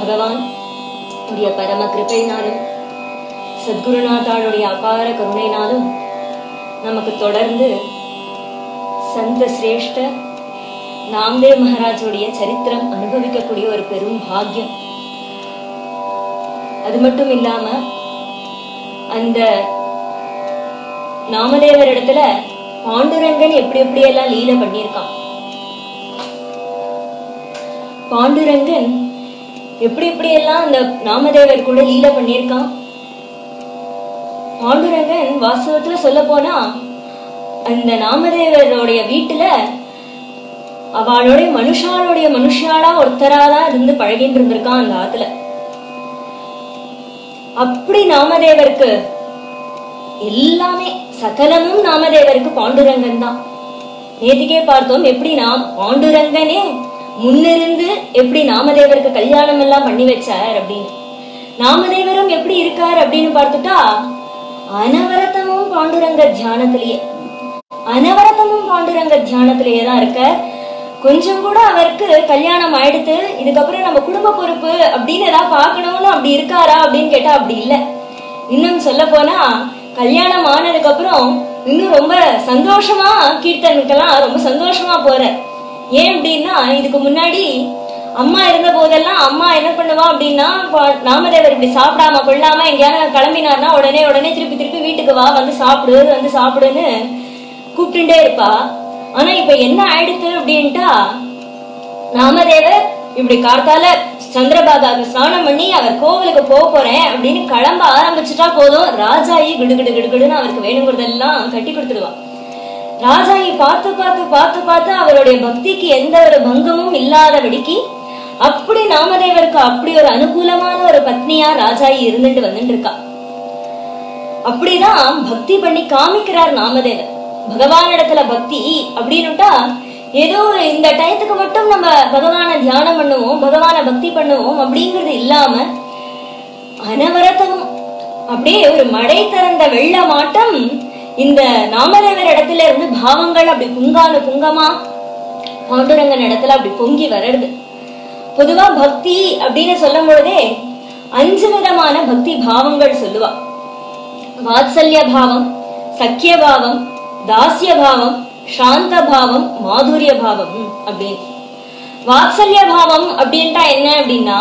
பகவான் உடைய பரம கிருபையினாலும் சத்குருநாதாளுடைய அபார கருணையினாலும் நமக்கு தொடர்ந்து சந்த சிரேஷ்ட நாம்தேவ் மகாராஜுடைய சரித்திரம் அனுபவிக்கக்கூடிய ஒரு பெரும் பாக்கியம் அது மட்டும் இல்லாம அந்த நாமதேவர் இடத்துல பாண்டுரங்கன் எப்படி எப்படி எல்லாம் லீல பண்ணியிருக்கான் பாண்டுரங்கன் எப்படி எப்படி எல்லாம் அந்த நாமதேவர் கூட லீல பண்ணியிருக்கான் பாண்டுரங்கன் வாஸ்தவத்துல சொல்ல போனா அந்த நாமதேவருடைய வீட்டுல அவளுடைய மனுஷாளுடைய மனுஷாளா ஒருத்தராதான் இருந்து பழகிட்டு இருந்திருக்கான் அந்த ஆத்துல அப்படி நாமதேவருக்கு எல்லாமே சகலமும் நாமதேவருக்கு பாண்டுரங்கன் தான் நேத்திக்கே பார்த்தோம் எப்படி நாம் பாண்டுரங்கனே முன்னிருந்து எப்படி நாமதேவருக்கு கல்யாணம் எல்லாம் பண்ணி வச்சார் அப்படின்னு நாமதேவரும் எப்படி இருக்கார் அப்படின்னு பார்த்துட்டா அனவரத்தமும் பாண்டுரங்க தியானத்திலேயே அனவரத்தமும் பாண்டுரங்க தியானத்திலேயே தான் இருக்க கொஞ்சம் கூட அவருக்கு கல்யாணம் ஆயிடுத்து இதுக்கப்புறம் நம்ம குடும்ப பொறுப்பு அப்படின்னு ஏதாவது பார்க்கணும்னு அப்படி இருக்காரா அப்படின்னு கேட்டா அப்படி இல்ல இன்னும் சொல்ல போனா கல்யாணம் ஆனதுக்கு அப்புறம் இன்னும் ரொம்ப சந்தோஷமா கீர்த்தனுக்கெல்லாம் ரொம்ப சந்தோஷமா போற ஏன் அப்படின்னா இதுக்கு முன்னாடி அம்மா இருந்த போதெல்லாம் அம்மா என்ன பண்ணுவா அப்படின்னா பா- நாமதேவர் இப்படி சாப்பிடாம கொள்ளாம எங்கேயாவது கிளம்பினார்னா உடனே உடனே திருப்பி திருப்பி வீட்டுக்கு வா வந்து சாப்பிடு வந்து சாப்பிடுன்னு கூப்பிட்டுட்டே இருப்பா ஆனா இப்ப என்ன ஆயிடுத்து அப்படின்ட்டா நாமதேவர் இப்படி கார்த்தால சந்திரபாகாவுக்கு ஸ்நானம் பண்ணி அவர் கோவிலுக்கு போக போறேன் அப்படின்னு கிளம்ப ஆரம்பிச்சுட்டா போதும் ராஜாயி கிடுகிடு கிடுகிடுன்னு அவருக்கு வேணுங்கிறதெல்லாம் கட்டி கொடுத்துடுவா ராஜாயி பார்த்து பார்த்து பார்த்து பார்த்து அவருடைய பக்திக்கு எந்த ஒரு பங்கமும் இல்லாதபடிக்கு அப்படி நாமதேவருக்கு அப்படி ஒரு அனுகூலமான ஒரு பத்னியா ராஜாயி இருந்துட்டு வந்துட்டு இருக்கா அப்படிதான் பக்தி பண்ணி காமிக்கிறார் நாமதேவர் பகவானிடத்துல பக்தி அப்படின்னுட்டா ஏதோ ஒரு இந்த டயத்துக்கு மட்டும் நம்ம பகவானை தியானம் பண்ணுவோம் பகவானை பக்தி பண்ணுவோம் அப்படிங்கிறது இல்லாம அனவரத்தமும் அப்படியே ஒரு மடை திறந்த வெள்ளமாட்டம் இந்த நாமதேவர் இடத்துல இருந்து பாவங்கள் அப்படி புங்கானு புங்கமா பாண்டுரங்கன் இடத்துல அப்படி பொங்கி வர்றது பொதுவா பக்தி அப்படின்னு சொல்லும் பொழுதே அஞ்சு விதமான பக்தி பாவங்கள் சொல்லுவா வாத்சல்ய பாவம் சக்கிய பாவம் தாசிய பாவம் சாந்த பாவம் மாதுரிய பாவம் அப்படின்னு வாத்சல்ய பாவம் அப்படின்ட்டா என்ன அப்படின்னா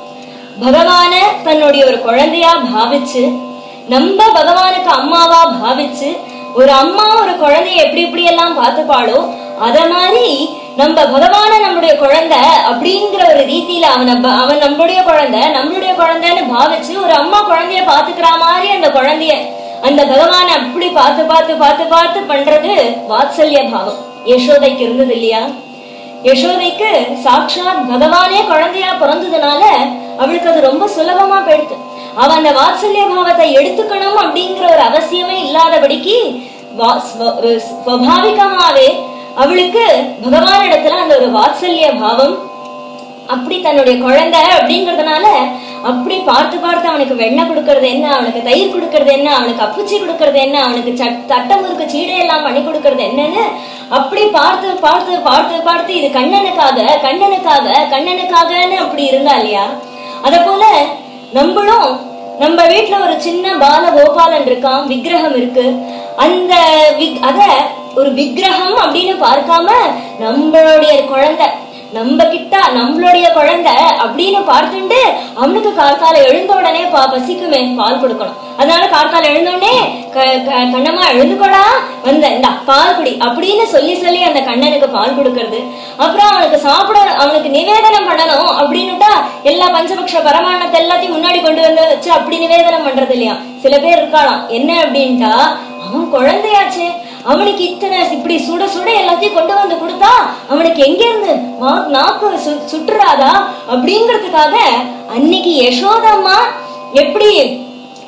பகவான தன்னுடைய ஒரு குழந்தையா பாவிச்சு நம்ம பகவானுக்கு அம்மாவா பாவிச்சு ஒரு அம்மா ஒரு குழந்தைய எப்படி எப்படி எல்லாம் பார்த்துப்பாளோ அத மாதிரி நம்ம பகவான நம்முடைய குழந்தை அப்படிங்கிற ஒரு ரீதியில அவன ப- அவன் நம்மளுடைய குழந்தை நம்மளுடைய குழந்தைன்னு பாவிச்சு ஒரு அம்மா குழந்தைய பாத்துக்கிற மாதிரி அந்த குழந்தைய அந்த பகவானை அப்படி பார்த்து பார்த்து பார்த்து பார்த்து பண்றது வாத்சல்ய பாவம் யசோதைக்கு இருந்தது இல்லையா யசோதைக்கு சாக்ஷாத் பகவானே குழந்தையா பிறந்ததுனால அவளுக்கு அது ரொம்ப சுலபமா போயிடுது அவ அந்த வாத்சல்ய பாவத்தை எடுத்துக்கணும் அப்படிங்கிற ஒரு அவசியமே இல்லாதபடிக்கு வா- ஸ்வ- ஒரு ஸ்வபாவிகமாவே அவளுக்கு பகவானிடத்துல அந்த ஒரு வாத்சல்ய பாவம் அப்படி தன்னுடைய குழந்தை அப்படிங்கறதுனால அப்படி பார்த்து பார்த்து அவனுக்கு வெண்ணெய் கொடுக்கறது என்ன அவனுக்கு தயிர் கொடுக்கறது என்ன அவனுக்கு அப்புச்சி கொடுக்கறது என்ன அவனுக்கு சட்- தட்டமுறுக்கு சீடை எல்லாம் பண்ணி கொடுக்கறது என்னன்னு அப்படி பார்த்து பார்த்து பார்த்து பார்த்து இது கண்ணனுக்காக கண்ணனுக்காக கண்ணனுக்காகன்னு அப்படி இருந்தா இல்லையா அத போல நம்மளும் நம்ம வீட்ல ஒரு சின்ன பால கோபாலன் இருக்கான் விக்கிரகம் இருக்கு அந்த விக்- அத ஒரு விக்கிரகம் அப்படின்னு பார்க்காம நம்மளுடைய குழந்தை நம்ம கிட்ட நம்மளுடைய குழந்தை அப்படின்னு பார்த்துட்டு அவனுக்கு கார்த்தால எழுந்த உடனே பா பசிக்குமே பால் கொடுக்கணும் அதனால கார்த்தால எழுந்த உடனே க- க- கண்ணம்மா எழுந்துக்கோடா வந்த இந்த பால் குடி அப்படின்னு சொல்லி சொல்லி அந்த கண்ணனுக்கு பால் கொடுக்கறது அப்புறம் அவனுக்கு சாப்பிட அவனுக்கு நிவேதனம் பண்ணணும் அப்படின்னுட்டா எல்லா பஞ்சபக்ஷ பரமாணத்தை எல்லாத்தையும் முன்னாடி கொண்டு வந்து வச்சு அப்படி நிவேதனம் பண்றது இல்லையா சில பேர் இருக்காளாம் என்ன அப்படின்ட்டா அவன் குழந்தையாச்சே அவனுக்கு இத்தனை இப்படி சுட சுட எல்லாத்தையும் கொண்டு வந்து கொடுத்தா அவனுக்கு எங்க இருந்து வா- நாக்கு சு- சுற்றுறாதா அப்படிங்கறதுக்காக அன்னைக்கு யசோதம்மா எப்படி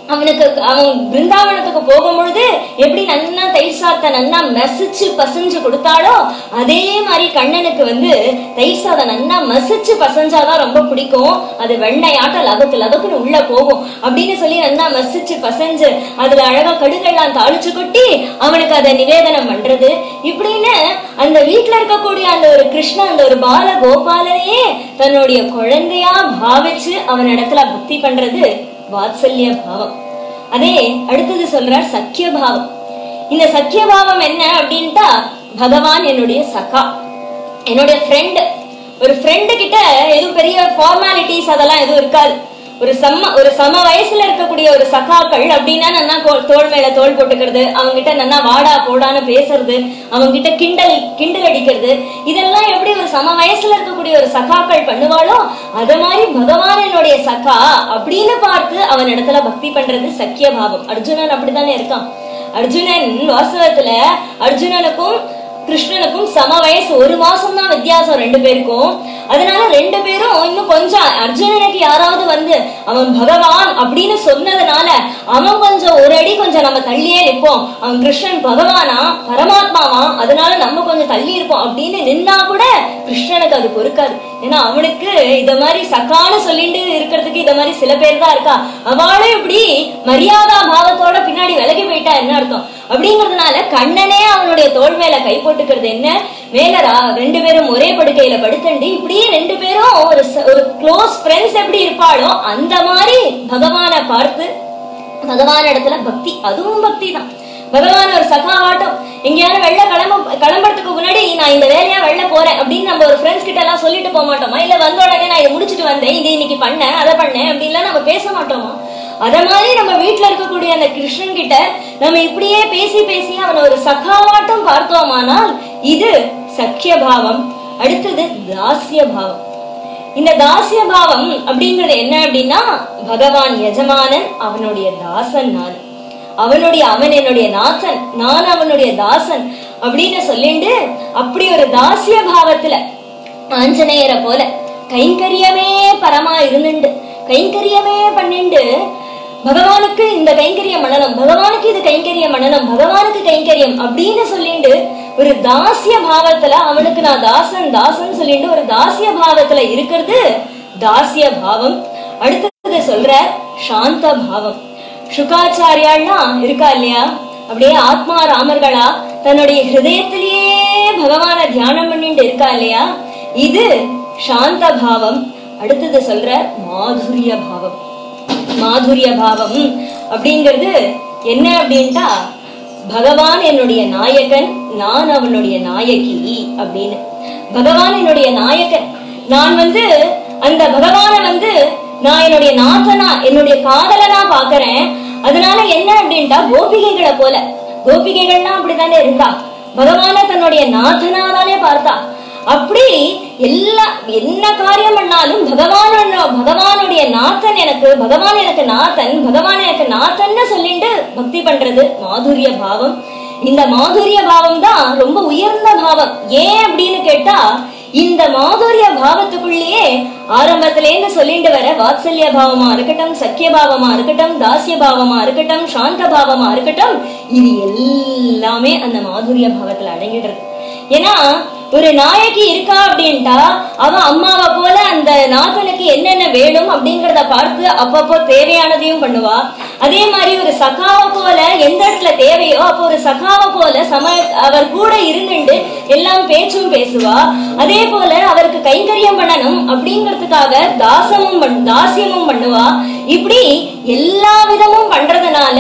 அவனுக்கு அவன் பிருந்தாவனத்துக்கு போகும்பொழுது எப்படி நன்னா தயிர் சாதத்தை நன்னா மசிச்சு பசஞ்சு கொடுத்தாளோ அதே மாதிரி கண்ணனுக்கு வந்து தயிர் சாதம் நன்னா மசிச்சு பசஞ்சாதான் ரொம்ப பிடிக்கும் அது வெண்ணையாட்ட லகக்கு லகக்குன்னு உள்ள போகும் அப்படின்னு சொல்லி நன்னா மசிச்சு பசஞ்சு அதுல அழகா கடுகெல்லாம் தாளிச்சு கொட்டி அவனுக்கு அதை நிவேதனம் பண்றது இப்படின்னு அந்த வீட்டுல இருக்கக்கூடிய அந்த ஒரு கிருஷ்ண அந்த ஒரு பால கோபாலனையே தன்னுடைய குழந்தையா பாவிச்சு அவன் இடத்துல பக்தி பண்றது வாத்சல்ய பாவம் அதே அடுத்தது சொல்றார் சக்கிய பாவம் இந்த சக்கிய பாவம் என்ன அப்படின்ட்டா பகவான் என்னுடைய சகா என்னுடைய ஃப்ரெண்டு ஒரு ஃப்ரெண்டு கிட்ட எதுவும் பெரிய ஃபார்மாலிட்டிஸ் அதெல்லாம் எதுவும் இருக்காது ஒரு சம ஒரு சம வயசுல இருக்கக்கூடிய ஒரு சகாக்கள் அப்படின்னா நன்னா கோ- தோள் மேல தோள் போட்டுக்கிறது அவங்க கிட்ட நன்னா வாடா போடான்னு பேசுறது அவங்க கிட்ட கிண்டல் கிண்டல் அடிக்கிறது இதெல்லாம் எப்படி ஒரு சம வயசுல இருக்கக்கூடிய ஒரு சகாக்கள் பண்ணுவாளோ அது மாதிரி பகவான் என்னுடைய சகா அப்படின்னு பார்த்து அவன் இடத்துல பக்தி பண்றது சக்கிய பாவம் அர்ஜுனன் அப்படித்தானே இருக்கான் அர்ஜுனன் வாஸ்தவத்துல அர்ஜுனனுக்கும் கிருஷ்ணனுக்கும் சம வயசு ஒரு மாசம் தான் வித்தியாசம் ரெண்டு பேருக்கும் அதனால ரெண்டு பேரும் இன்னும் கொஞ்சம் அர்ஜுனனுக்கு யாராவது வந்து அவன் பகவான் அப்படின்னு சொன்னதுனால அவன் கொஞ்சம் ஒரு அடி கொஞ்சம் நம்ம தள்ளியே நிப்போம் அவன் கிருஷ்ணன் பகவானா பரமாத்மாவா அதனால நம்ம கொஞ்சம் தள்ளி இருப்போம் அப்படின்னு நின்னா கூட கிருஷ்ணனுக்கு அது பொறுக்காது ஏன்னா அவனுக்கு இத மாதிரி சக்கான்னு சொல்லிட்டு இருக்கிறதுக்கு இத மாதிரி சில பேர் தான் இருக்கா அவளும் இப்படி மரியாதா பாவத்தோட பின்னாடி விலகி போயிட்டா என்ன அர்த்தம் அப்படிங்கறதுனால கண்ணனே அவனுடைய தோள் மேல கை போட்டுக்கிறது என்ன மேலரா ரெண்டு பேரும் ஒரே படுக்கையில படுத்துண்டு இப்படியே ரெண்டு பேரும் ஒரு ச- ஒரு க்ளோஸ் ஃப்ரெண்ட்ஸ் எப்படி இருப்பாளோ அந்த மாதிரி பகவானை பார்த்து பகவான் இடத்துல பக்தி அதுவும் பக்தி தான் பகவான் ஒரு சகாவாட்டம் எங்கேயாவது வெளில கிளம்ப கிளம்புறதுக்கு முன்னாடி நான் இந்த வேலையா வெளில போறேன் அப்படின்னு நம்ம ஒரு ஃப்ரெண்ட்ஸ் கிட்ட எல்லாம் சொல்லிட்டு போக மாட்டோமா இல்ல வந்த உடனே நான் இதை முடிச்சிட்டு வந்தேன் இது இன்னைக்கு பண்ணேன் அதை பண்ணேன் அப்படின்லாம் நம்ம பேச மாட்டோமா அத மாதிரி நம்ம வீட்ல இருக்கக்கூடிய அந்த கிருஷ்ணன் கிட்ட நம்ம இப்படியே பேசி பேசி அவனை ஒரு சகாவாட்டம் பார்த்தோமானால் இது சக்கிய பாவம் அடுத்தது தாசிய பாவம் இந்த தாசிய பாவம் அப்படிங்கிறது என்ன அப்படின்னா பகவான் எஜமானன் அவனுடைய தாசன் நான் அவனுடைய அவன் என்னுடைய நாசன் நான் அவனுடைய தாசன் அப்படின்னு சொல்லிண்டு அப்படி ஒரு தாசிய பாவத்துல ஆஞ்சநேயரை போல கைங்கரியமே பரமா இருந்துண்டு கைங்கரியமே பண்ணிண்டு பகவானுக்கு இந்த கைங்கரியம் பண்ணணும் பகவானுக்கு இது கைங்கரியம் பண்ணணும் பகவானுக்கு கைங்கரியம் அப்படின்னு சொல்லிண்டு ஒரு தாசிய பாவத்துல அவனுக்கு நான் தாசன் தாசன் சொல்லிட்டு ஒரு தாசிய பாவத்துல இருக்கிறது தாசிய பாவம் அடுத்தது சொல்ற சாந்த பாவம் சுகாச்சாரியாள்லாம் இருக்கா இல்லையா அப்படியே ஆத்மா ராமர்களா தன்னுடைய ஹிருதயத்திலேயே பகவான தியானம் பண்ணிட்டு இருக்கா இல்லையா இது சாந்த பாவம் அடுத்தது சொல்ற மாதுரிய பாவம் மாதுரிய பாவம் அப்படிங்கிறது என்ன அப்படின்ட்டா பகவான் என்னுடைய நாயகன் நான் அவனுடைய நாயகி அப்படின்னு பகவான் என்னுடைய நாயகன் நான் வந்து அந்த பகவானை வந்து நான் என்னுடைய நாதனா என்னுடைய காதலனா பாக்குறேன் அதனால என்ன அப்படின்ட்டா கோபிகைகளை போல கோபிகைகள்லாம் அப்படித்தானே இருந்தா பகவான தன்னுடைய நாதனா தானே பார்த்தா அப்படி எல்லா என்ன காரியம் பண்ணாலும் பகவான் பகவானுடைய நாதன் எனக்கு பகவான் எனக்கு நாதன் பகவான் எனக்கு நாதன்னு சொல்லிட்டு பக்தி பண்றது மாதுரிய பாவம் இந்த மாதுரிய பாவம் தான் ரொம்ப உயர்ந்த பாவம் ஏன் அப்படின்னு கேட்டா இந்த மாதுரிய பாவத்துக்குள்ளேயே ஆரம்பத்திலேருந்து சொல்லிட்டு வர வாத்சல்ய பாவமா இருக்கட்டும் சக்கிய பாவமா இருக்கட்டும் தாசிய பாவமா இருக்கட்டும் சாந்த பாவமா இருக்கட்டும் இது எல்லாமே அந்த மாதுரிய பாவத்துல அடங்கிடுறது ஏன்னா ஒரு நாயகி இருக்கா அப்படின்ட்டா அவ அம்மாவை போல அந்த நாதனுக்கு என்னென்ன வேணும் அப்படிங்கறத பார்த்து அப்பப்போ தேவையானதையும் பண்ணுவா அதே மாதிரி ஒரு சகாவை போல எந்த இடத்துல தேவையோ அப்போ ஒரு சகாவை போல சம அவர் கூட இருந்துட்டு எல்லாம் பேச்சும் பேசுவா அதே போல அவருக்கு கைங்கரியம் பண்ணணும் அப்படிங்கறதுக்காக தாசமும் பண் தாசியமும் பண்ணுவா இப்படி எல்லா விதமும் பண்றதுனால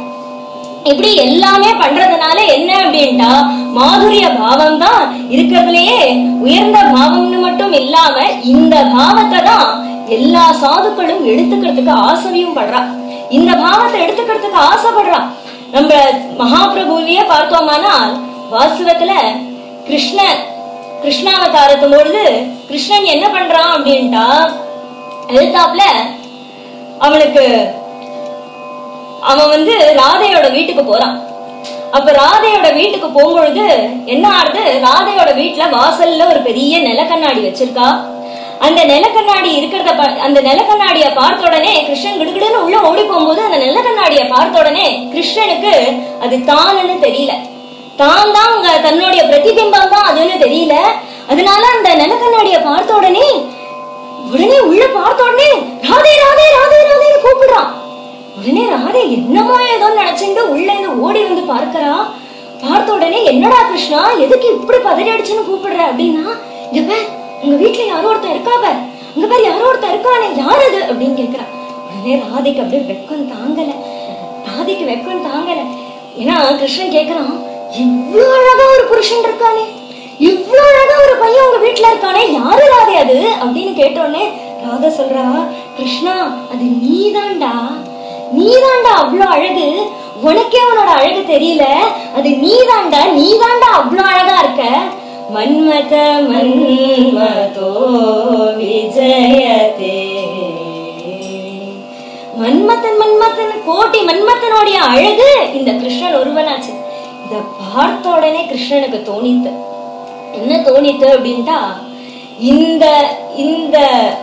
இப்படி எல்லாமே பண்றதுனால என்ன அப்படின்ட்டா மாதுரிய பாவம் தான் இருக்கிறதுலயே உயர்ந்த பாவம்னு மட்டும் இல்லாம இந்த பாவத்தை தான் எல்லா சாதுக்களும் எடுத்துக்கிறதுக்கு ஆசையும் படுறா இந்த பாவத்தை எடுத்துக்கிறதுக்கு ஆசைப்படுறா நம்ம மகாபிரபுவையே பார்த்தோமானால் வாஸ்தவத்துல கிருஷ்ணன் கிருஷ்ணாவதாரத்தும் பொழுது கிருஷ்ணன் என்ன பண்றான் அப்படின்ட்டா எழுத்தாப்புல அவனுக்கு அவன் வந்து ராதையோட வீட்டுக்கு போறான் அப்ப ராதையோட வீட்டுக்கு போகும்பொழுது என்ன ஆறுது ராதையோட வீட்டுல வாசல்ல ஒரு பெரிய நிலக்கண்ணாடி வச்சிருக்கா அந்த நிலக்கண்ணாடி இருக்கிறத பா- அந்த நிலக்கண்ணாடிய பார்த்த உடனே கிருஷ்ணன் கிடுகிடுன்னு உள்ள ஓடி போகும்போது அந்த நிலக்கண்ணாடிய பார்த்த உடனே கிருஷ்ணனுக்கு அது தானுன்னு தெரியல தான் தான் அங்க தன்னுடைய பிரதிபிம்பம் தான் அதுன்னு தெரியல அதனால அந்த நிலக்கண்ணாடிய பார்த்த உடனே உடனே உள்ள பார்த்த உடனே ராதே ராதே ராதே ராதேன்னு கூப்பிடுறான் உடனே ராதே என்னமோ ஏதோ நினைச்சுட்டு உள்ள இருந்து ஓடி வந்து பார்க்கறா பார்த்த உடனே என்னடா கிருஷ்ணா எதுக்கு இப்படி பதறி அடிச்சுன்னு கூப்பிடுற அப்படின்னா இங்க பார் உங்க வீட்டுல யாரோ ஒருத்தன் இருக்கா பார் உங்க பேர் யாரோ ஒருத்தன் இருக்கானே யார் அது அப்படின்னு கேக்குறா உடனே ராதைக்கு அப்படியே வெக்கம் தாங்கல ராதைக்கு வெக்கம் தாங்கல ஏன்னா கிருஷ்ணன் கேக்குறான் இவ்ளோ அழகா ஒரு புருஷன் இருக்கானே இவ்ளோ அழகா ஒரு பையன் உங்க வீட்டுல இருக்கானே யாரு ராதே அது அப்படின்னு கேட்டோடனே ராதா சொல்றா கிருஷ்ணா அது நீதான்டா நீதான்டா அவ்ளோ அழகு உனக்கே உன்னோட அழகு தெரியல அது நீதான்டா நீதான்டா அவ்ளோ அழகா இருக்க மன்மத மன்மதோ விஜயதே மன்மதன் மன்மதன் கோட்டி மன்மதனுடைய அழகு இந்த கிருஷ்ணன் ஒருவனாச்சு இத பார்த்த உடனே கிருஷ்ணனுக்கு தோணித்து என்ன தோணித்து அப்படின்ட்டா இந்த இந்த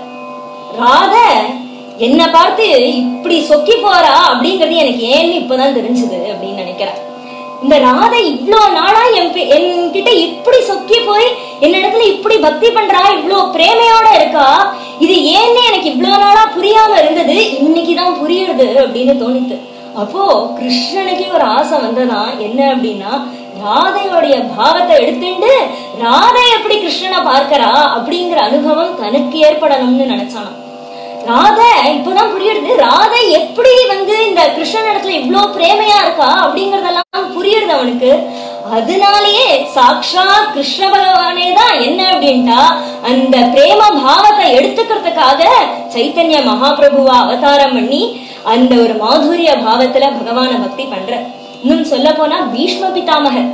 ராத என்ன பார்த்து இப்படி சொக்கி போறா அப்படிங்கறது எனக்கு ஏன்னு இப்பதான் தெரிஞ்சது அப்படின்னு நினைக்கிறேன் இந்த ராதை இவ்ளோ நாளா என் பே- என்கிட்ட இப்படி சொக்கி போய் என்னிடத்துல இப்படி பக்தி பண்றா இவ்ளோ பிரேமையோட இருக்கா இது ஏன்னு எனக்கு இவ்ளோ நாளா புரியாம இருந்தது இன்னைக்குதான் புரியுது அப்படின்னு தோணித்து அப்போ கிருஷ்ணனுக்கே ஒரு ஆசை வந்ததான் என்ன அப்படின்னா ராதையோடைய பாவத்தை எடுத்துட்டு ராதை எப்படி கிருஷ்ணனை பார்க்கறா அப்படிங்கிற அனுபவம் தனக்கு ஏற்படணும்னு நினைச்சானாம் ராதை இப்பதான் புரியுது ராதை எப்படி வந்து இந்த கிருஷ்ணன் இடத்துல இவ்ளோ பிரேமையா இருக்கா அப்படிங்கறதெல்லாம் புரியுது அவனுக்கு அதனாலேயே சாக்ஷா கிருஷ்ண பகவானே தான் என்ன அப்படின்ட்டா அந்த பிரேம பாவத்தை எடுத்துக்கிறதுக்காக சைத்தன்ய மகாபிரபுவா அவதாரம் பண்ணி அந்த ஒரு மாதுரிய பாவத்துல பகவான பக்தி பண்ற இன்னும் சொல்ல போனா பீஷ்ம பிதாமகர்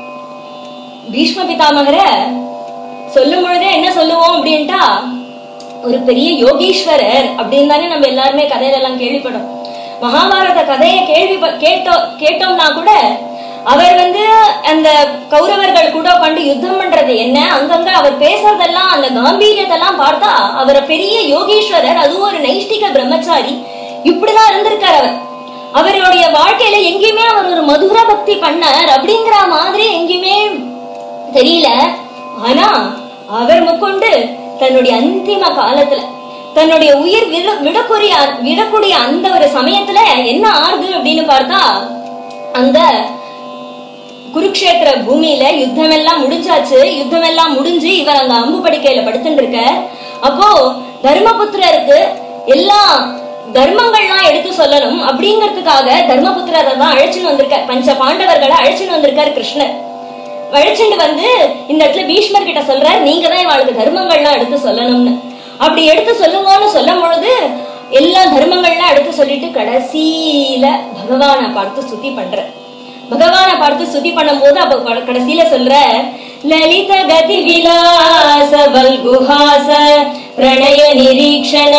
பீஷ்ம பிதாமகரை சொல்லும் பொழுதே என்ன சொல்லுவோம் அப்படின்ட்டா ஒரு பெரிய யோகீஸ்வரர் அப்படின்னு தானே நம்ம எல்லாருமே கதையில எல்லாம் கேள்விப்படும் மகாபாரத கதையை கேள்வி கேட்டோம் கேட்டோம்னா கூட அவர் வந்து அந்த கௌரவர்கள் கூட கொண்டு யுத்தம் பண்றது என்ன அங்கங்க அவர் பேசுறதெல்லாம் அந்த காம்பீரியத்தெல்லாம் பார்த்தா அவரை பெரிய யோகீஸ்வரர் அதுவும் ஒரு நைஷ்டிக பிரம்மச்சாரி இப்படிதான் இருந்திருக்காரு அவர் அவருடைய வாழ்க்கையில எங்கேயுமே அவர் ஒரு மதுர பக்தி பண்ணார் அப்படிங்கிற மாதிரி எங்கேயுமே தெரியல ஆனா அவர் முக்கொண்டு தன்னுடைய அந்திம காலத்துல தன்னுடைய உயிர் விட- விடக்கூடிய விடக்கூடிய அந்த ஒரு சமயத்துல என்ன ஆறுது அப்படின்னு பார்த்தா அந்த குருக்ஷேத்திர பூமியில யுத்தம் எல்லாம் முடிஞ்சாச்சு யுத்தம் எல்லாம் முடிஞ்சு இவர் அங்க அம்பு படுக்கையில படுத்துட்டு இருக்க அப்போ தர்மபுத்திரருக்கு எல்லா தர்மங்கள்லாம் எடுத்து சொல்லணும் அப்படிங்கறதுக்காக தர்மபுத்திரரை தான் அழைச்சின்னு வந்திருக்க பஞ்ச பாண்டவர்களை அழைச்சின்னு வந்திருக்காரு கிருஷ்ணர் அழைச்சிட்டு வந்து இந்த இடத்துல பீஷ்மர் கிட்ட சொல்றார் நீங்க தான் இவாளுக்கு தர்மங்கள்லாம் எடுத்து சொல்லணும்னு அப்படி எடுத்து சொல்லுங்கன்னு சொல்லும் பொழுது எல்லா தர்மங்கள்லாம் எடுத்து சொல்லிட்டு கடைசியில பகவானை பார்த்து சுத்தி பண்ற பகவானை பார்த்து ஸ்துதி பண்ணும்போது அப்ப கட- கடைசியில சொல்ற லலித கதி விலாச வல்குஹாச பிரணய நிரீக்ஷண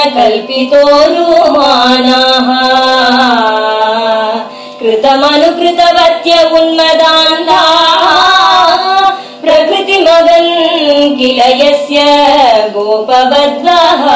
கல்பிதோருமானாः कृतमनुकृतवत्य उन्मदान्धाः प्रकृतिमगन् किल यस्य गोपबद्धाः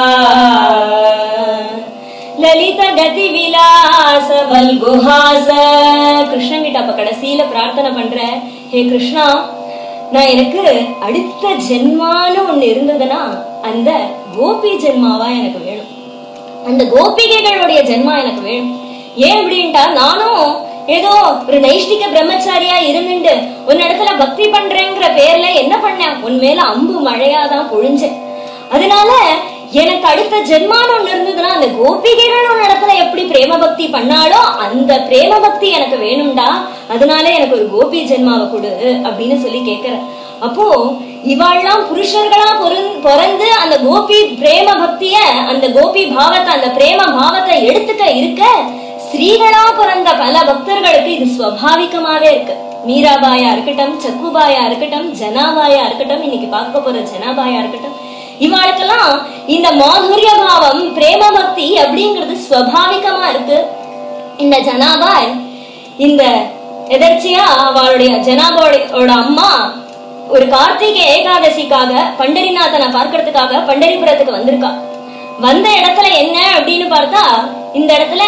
லலித கதி விலாச வல்குஹாச கிருஷ்ணன் கிட்ட அப்ப கடைசியில பிரார்த்தனை பண்ற ஹே கிருஷ்ணா நான் எனக்கு அடுத்த ஜென்மான்னு ஒண்ணு இருந்ததுன்னா அந்த கோபி ஜென்மாவா எனக்கு வேணும் அந்த கோபிகைகளுடைய ஜென்மா எனக்கு வேணும் ஏன் அப்படின்ட்டா நானும் ஏதோ ஒரு நைஷ்டிக பிரம்மச்சாரியா இருந்துட்டு உன் இடத்துல பக்தி பண்றேங்கிற பேர்ல என்ன பண்ணேன் உன் மேல அம்பு மழையாதான் பொழிஞ்சேன் அதனால எனக்கு அடுத்த ஜென்மான்னு ஒண்ணு இருந்ததுன்னா அந்த கோபிகைகள் உன் இடத்துல எப்படி பிரேம பக்தி பண்ணாலோ அந்த பிரேம பக்தி எனக்கு வேணும்டா அதனால எனக்கு ஒரு கோபி ஜென்மாவை கொடு அப்படின்னு சொல்லி கேக்குறேன் அப்போ இவாள்லாம் புருஷர்களா பொருந்- பிறந்து அந்த கோபி பிரேம பக்திய அந்த கோபி பாவத்தை அந்த பிரேம பாவத்தை எடுத்துக்க இருக்க ஸ்ரீகளா பிறந்த பல பக்தர்களுக்கு இது ஸ்வபாவிகமாவே இருக்கு மீராபாயா இருக்கட்டும் சக்குபாயா இருக்கட்டும் ஜனாபாயா இருக்கட்டும் இன்னைக்கு பார்க்க போற ஜனாபாயா இருக்கட்டும் இவாளுக்கெல்லாம் இந்த மாதுரிய பாவம் பிரேம பக்தி அப்படிங்கிறது ஸ்வபாவிகமா இருக்கு இந்த ஜனாபாய் இந்த எதர்ச்சியா அவளுடைய ஜனாபாவோட அம்மா ஒரு கார்த்திகை ஏகாதசிக்காக பண்டரிநாதனை பார்க்கறதுக்காக பண்டரிபுரத்துக்கு வந்திருக்கா வந்த இடத்துல என்ன அப்படின்னு பார்த்தா இந்த இடத்துல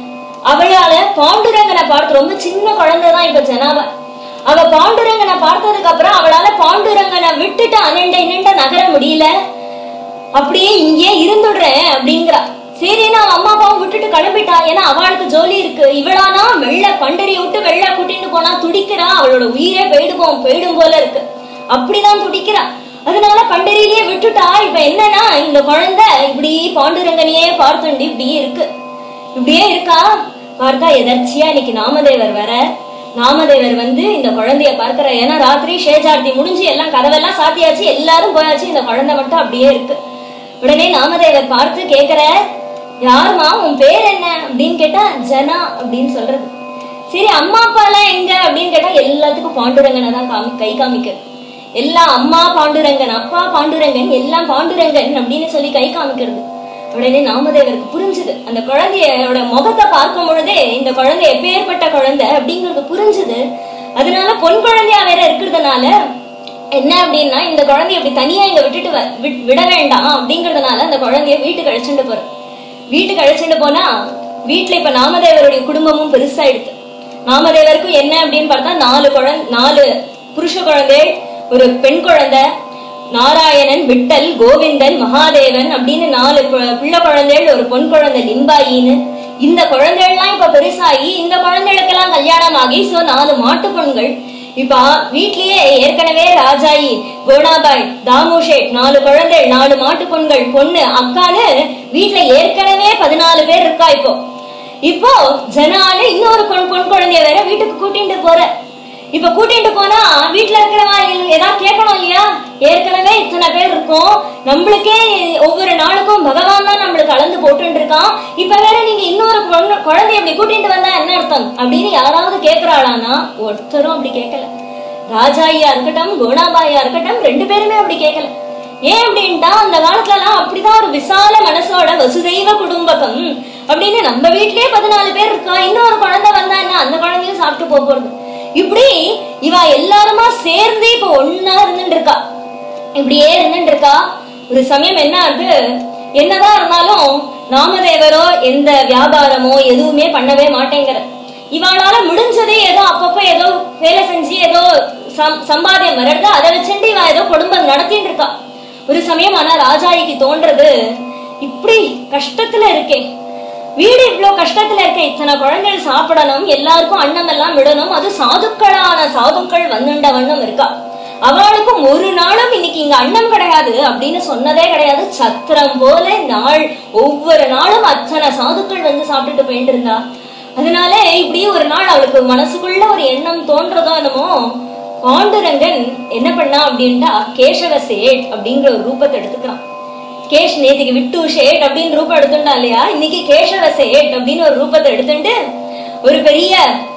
அவளால பாண்டுரங்கனை பார்த்து ரொம்ப சின்ன குழந்தைதான் இப்ப ஜனாவ அவ பாண்டுரங்கனை பார்த்ததுக்கு அப்புறம் அவளால பாண்டுரங்கனை விட்டுட்டு அனண்ட இன்னண்ட நகர முடியல அப்படியே இங்கே இருந்துடுறேன் அப்படிங்கிறா சரி நான் அம்மா அப்பாவும் விட்டுட்டு கிளம்பிட்டா ஏன்னா அவளுக்கு ஜோலி இருக்கு இவளானா வெள்ள பண்டரி விட்டு வெள்ள கூட்டிட்டு போனா துடிக்கிறா அவளோட உயிரே போயிடுவோம் போயிடும் போல இருக்கு அப்படிதான் துடிக்கிறா அதனால பண்டரியிலேயே விட்டுட்டா இப்ப என்னன்னா இந்த குழந்தை இப்படி பாண்டுரங்கனையே பார்த்துண்டு இப்படியே இருக்கு இப்படியே இருக்கா பார்த்தா எதர்ச்சியா இன்னைக்கு நாமதேவர் வர நாமதேவர் வந்து இந்த குழந்தைய பார்க்கிற ஏன்னா ராத்திரி ஷேஜார்த்தி முடிஞ்சு எல்லாம் கதவெல்லாம் சாத்தியாச்சு எல்லாரும் போயாச்சு இந்த குழந்தை மட்டும் அப்படியே இருக்கு உடனே நாமதேவர் பார்த்து கேக்குற யாருமா உன் பேர் என்ன அப்படின்னு கேட்டா ஜனா அப்படின்னு சொல்றது சரி அம்மா அப்பா எல்லாம் எங்க அப்படின்னு கேட்டா எல்லாத்துக்கும் பாண்டுரங்கனை தான் காமி கை காமிக்கிறது எல்லாம் அம்மா பாண்டுரங்கன் அப்பா பாண்டுரங்கன் எல்லாம் பாண்டுரங்கன் அப்படின்னு சொல்லி கை காமிக்கிறது உடனே நாமதேவருக்கு புரிஞ்சுது அந்த குழந்தையோட முகத்தை பார்க்கும் பொழுதே இந்த குழந்தை எப்பேற்பட்ட குழந்தை அப்படிங்கிறது புரிஞ்சுது அதனால பொன் குழந்தையா வேற இருக்கிறதுனால என்ன அப்படின்னா இந்த குழந்தைய இப்படி தனியா இங்க விட்டுட்டு வ- விட்- விட வேண்டாம் அப்படிங்கறதுனால அந்த குழந்தைய வீட்டுக்கு அழைச்சிட்டு போற வீட்டுக்கு அழைச்சிட்டு போனா வீட்டுல இப்ப நாமதேவருடைய குடும்பமும் பெருசாயிடுது நாமதேவருக்கும் என்ன அப்படின்னு பார்த்தா நாலு குழந்தை நாலு புருஷ குழந்தை ஒரு பெண் குழந்தை நாராயணன் விட்டல் கோவிந்தன் மகாதேவன் அப்படின்னு நாலு கு- பிள்ளை குழந்தைகள் ஒரு பொன் குழந்தை லிம்பாயின்னு இந்த குழந்தைகள்லாம் இப்ப பெருசாகி இந்த குழந்தைகளுக்கெல்லாம் கல்யாணம் ஆகி சோ நாலு மாட்டு பொண்கள் இப்ப வீட்லயே ஏற்கனவே ராஜாயி கோடாபாய் தாமுஷேட் நாலு குழந்தை நாலு மாட்டு பொண்கள் பொண்ணு அக்கான்னு வீட்ல ஏற்கனவே பதினாலு பேர் இருக்கா இப்போ இப்போ ஜனான்னு இன்னொரு பொன் பொன் குழந்தைய வேற வீட்டுக்கு கூட்டிட்டு போற இப்ப கூட்டிட்டு போனா வீட்டுல இருக்கிறவா ஏதாவது கேட்கணும் இல்லையா ஏற்கனவே இத்தனை பேர் இருக்கோம் நம்மளுக்கே ஒவ்வொரு நாளுக்கும் பகவான் தான் நம்மளுக்கு கலந்து போட்டுட்டு இருக்கான் இப்ப வேற நீங்க இன்னொரு பொண்ணு- குழந்தைய அப்படி கூட்டிட்டு வந்தா என்ன அர்த்தம் அப்படின்னு யாராவது கேக்குறாளானா ஒருத்தரும் அப்படி கேட்கல ராஜாயியா இருக்கட்டும் கோணாபாயா இருக்கட்டும் ரெண்டு பேருமே அப்படி கேட்கல ஏன் அப்படின்ட்டா அந்த காலத்துல எல்லாம் அப்படிதான் ஒரு விசால மனசோட வசுதெய்வ குடும்பகம் அப்படின்னு நம்ம வீட்லயே பதினாலு பேர் இருக்கா இன்னொரு குழந்தை வந்தா என்ன அந்த குழந்தையும் சாப்பிட்டு போக போறது இப்படி இவ எல்லாருமா சேர்ந்து இப்ப ஒன்னா இருந்துட்டு இருக்கா இப்படியே இருந்துட்டு இருக்கா ஒரு சமயம் என்ன ஆகுது என்னதான் இருந்தாலும் நாமதேவரோ எந்த வியாபாரமோ எதுவுமே பண்ணவே மாட்டேங்கிற இவளால முடிஞ்சதே ஏதோ அப்பப்ப ஏதோ வேலை செஞ்சு ஏதோ சம்- சம்பாத்தியம் வர்றது அதை வச்சுட்டு இவ ஏதோ குடும்பம் நடத்திட்டு இருக்கா ஒரு சமயம் ஆனா ராஜாயிக்கு தோன்றது இப்படி கஷ்டத்துல இருக்கே வீடு இவ்ளோ கஷ்டத்துல இருக்க இத்தனை குழந்தைகள் சாப்பிடணும் எல்லாருக்கும் அன்னம் எல்லாம் விடணும் அது சாதுக்களான சாதுக்கள் வந்துண்ட வண்ணம் இருக்கா அவளுக்கும் ஒரு நாளும் இன்னைக்கு இங்க அன்னம் கிடையாது அப்படின்னு சொன்னதே கிடையாது சத்திரம் போல நாள் ஒவ்வொரு நாளும் அத்தனை சாதுக்கள் வந்து சாப்பிட்டுட்டு போயிட்டு இருந்தா அதனால இப்படி ஒரு நாள் அவளுக்கு மனசுக்குள்ள ஒரு எண்ணம் தோன்றதோ என்னமோ பாண்டுரங்கன் என்ன பண்ணா அப்படின்ட்டா கேசவ சேட் அப்படிங்கிற ஒரு ரூபத்தை எடுத்துக்கிறான் கேஷ் நேத்திக்கு விட்டு ஷேட் அப்படின்னு ரூபம் எடுத்துட்டா இல்லையா இன்னைக்கு கேசவ சேட் அப்படின்னு ஒரு ரூபத்தை எடுத்துட்டு ஒரு பெரிய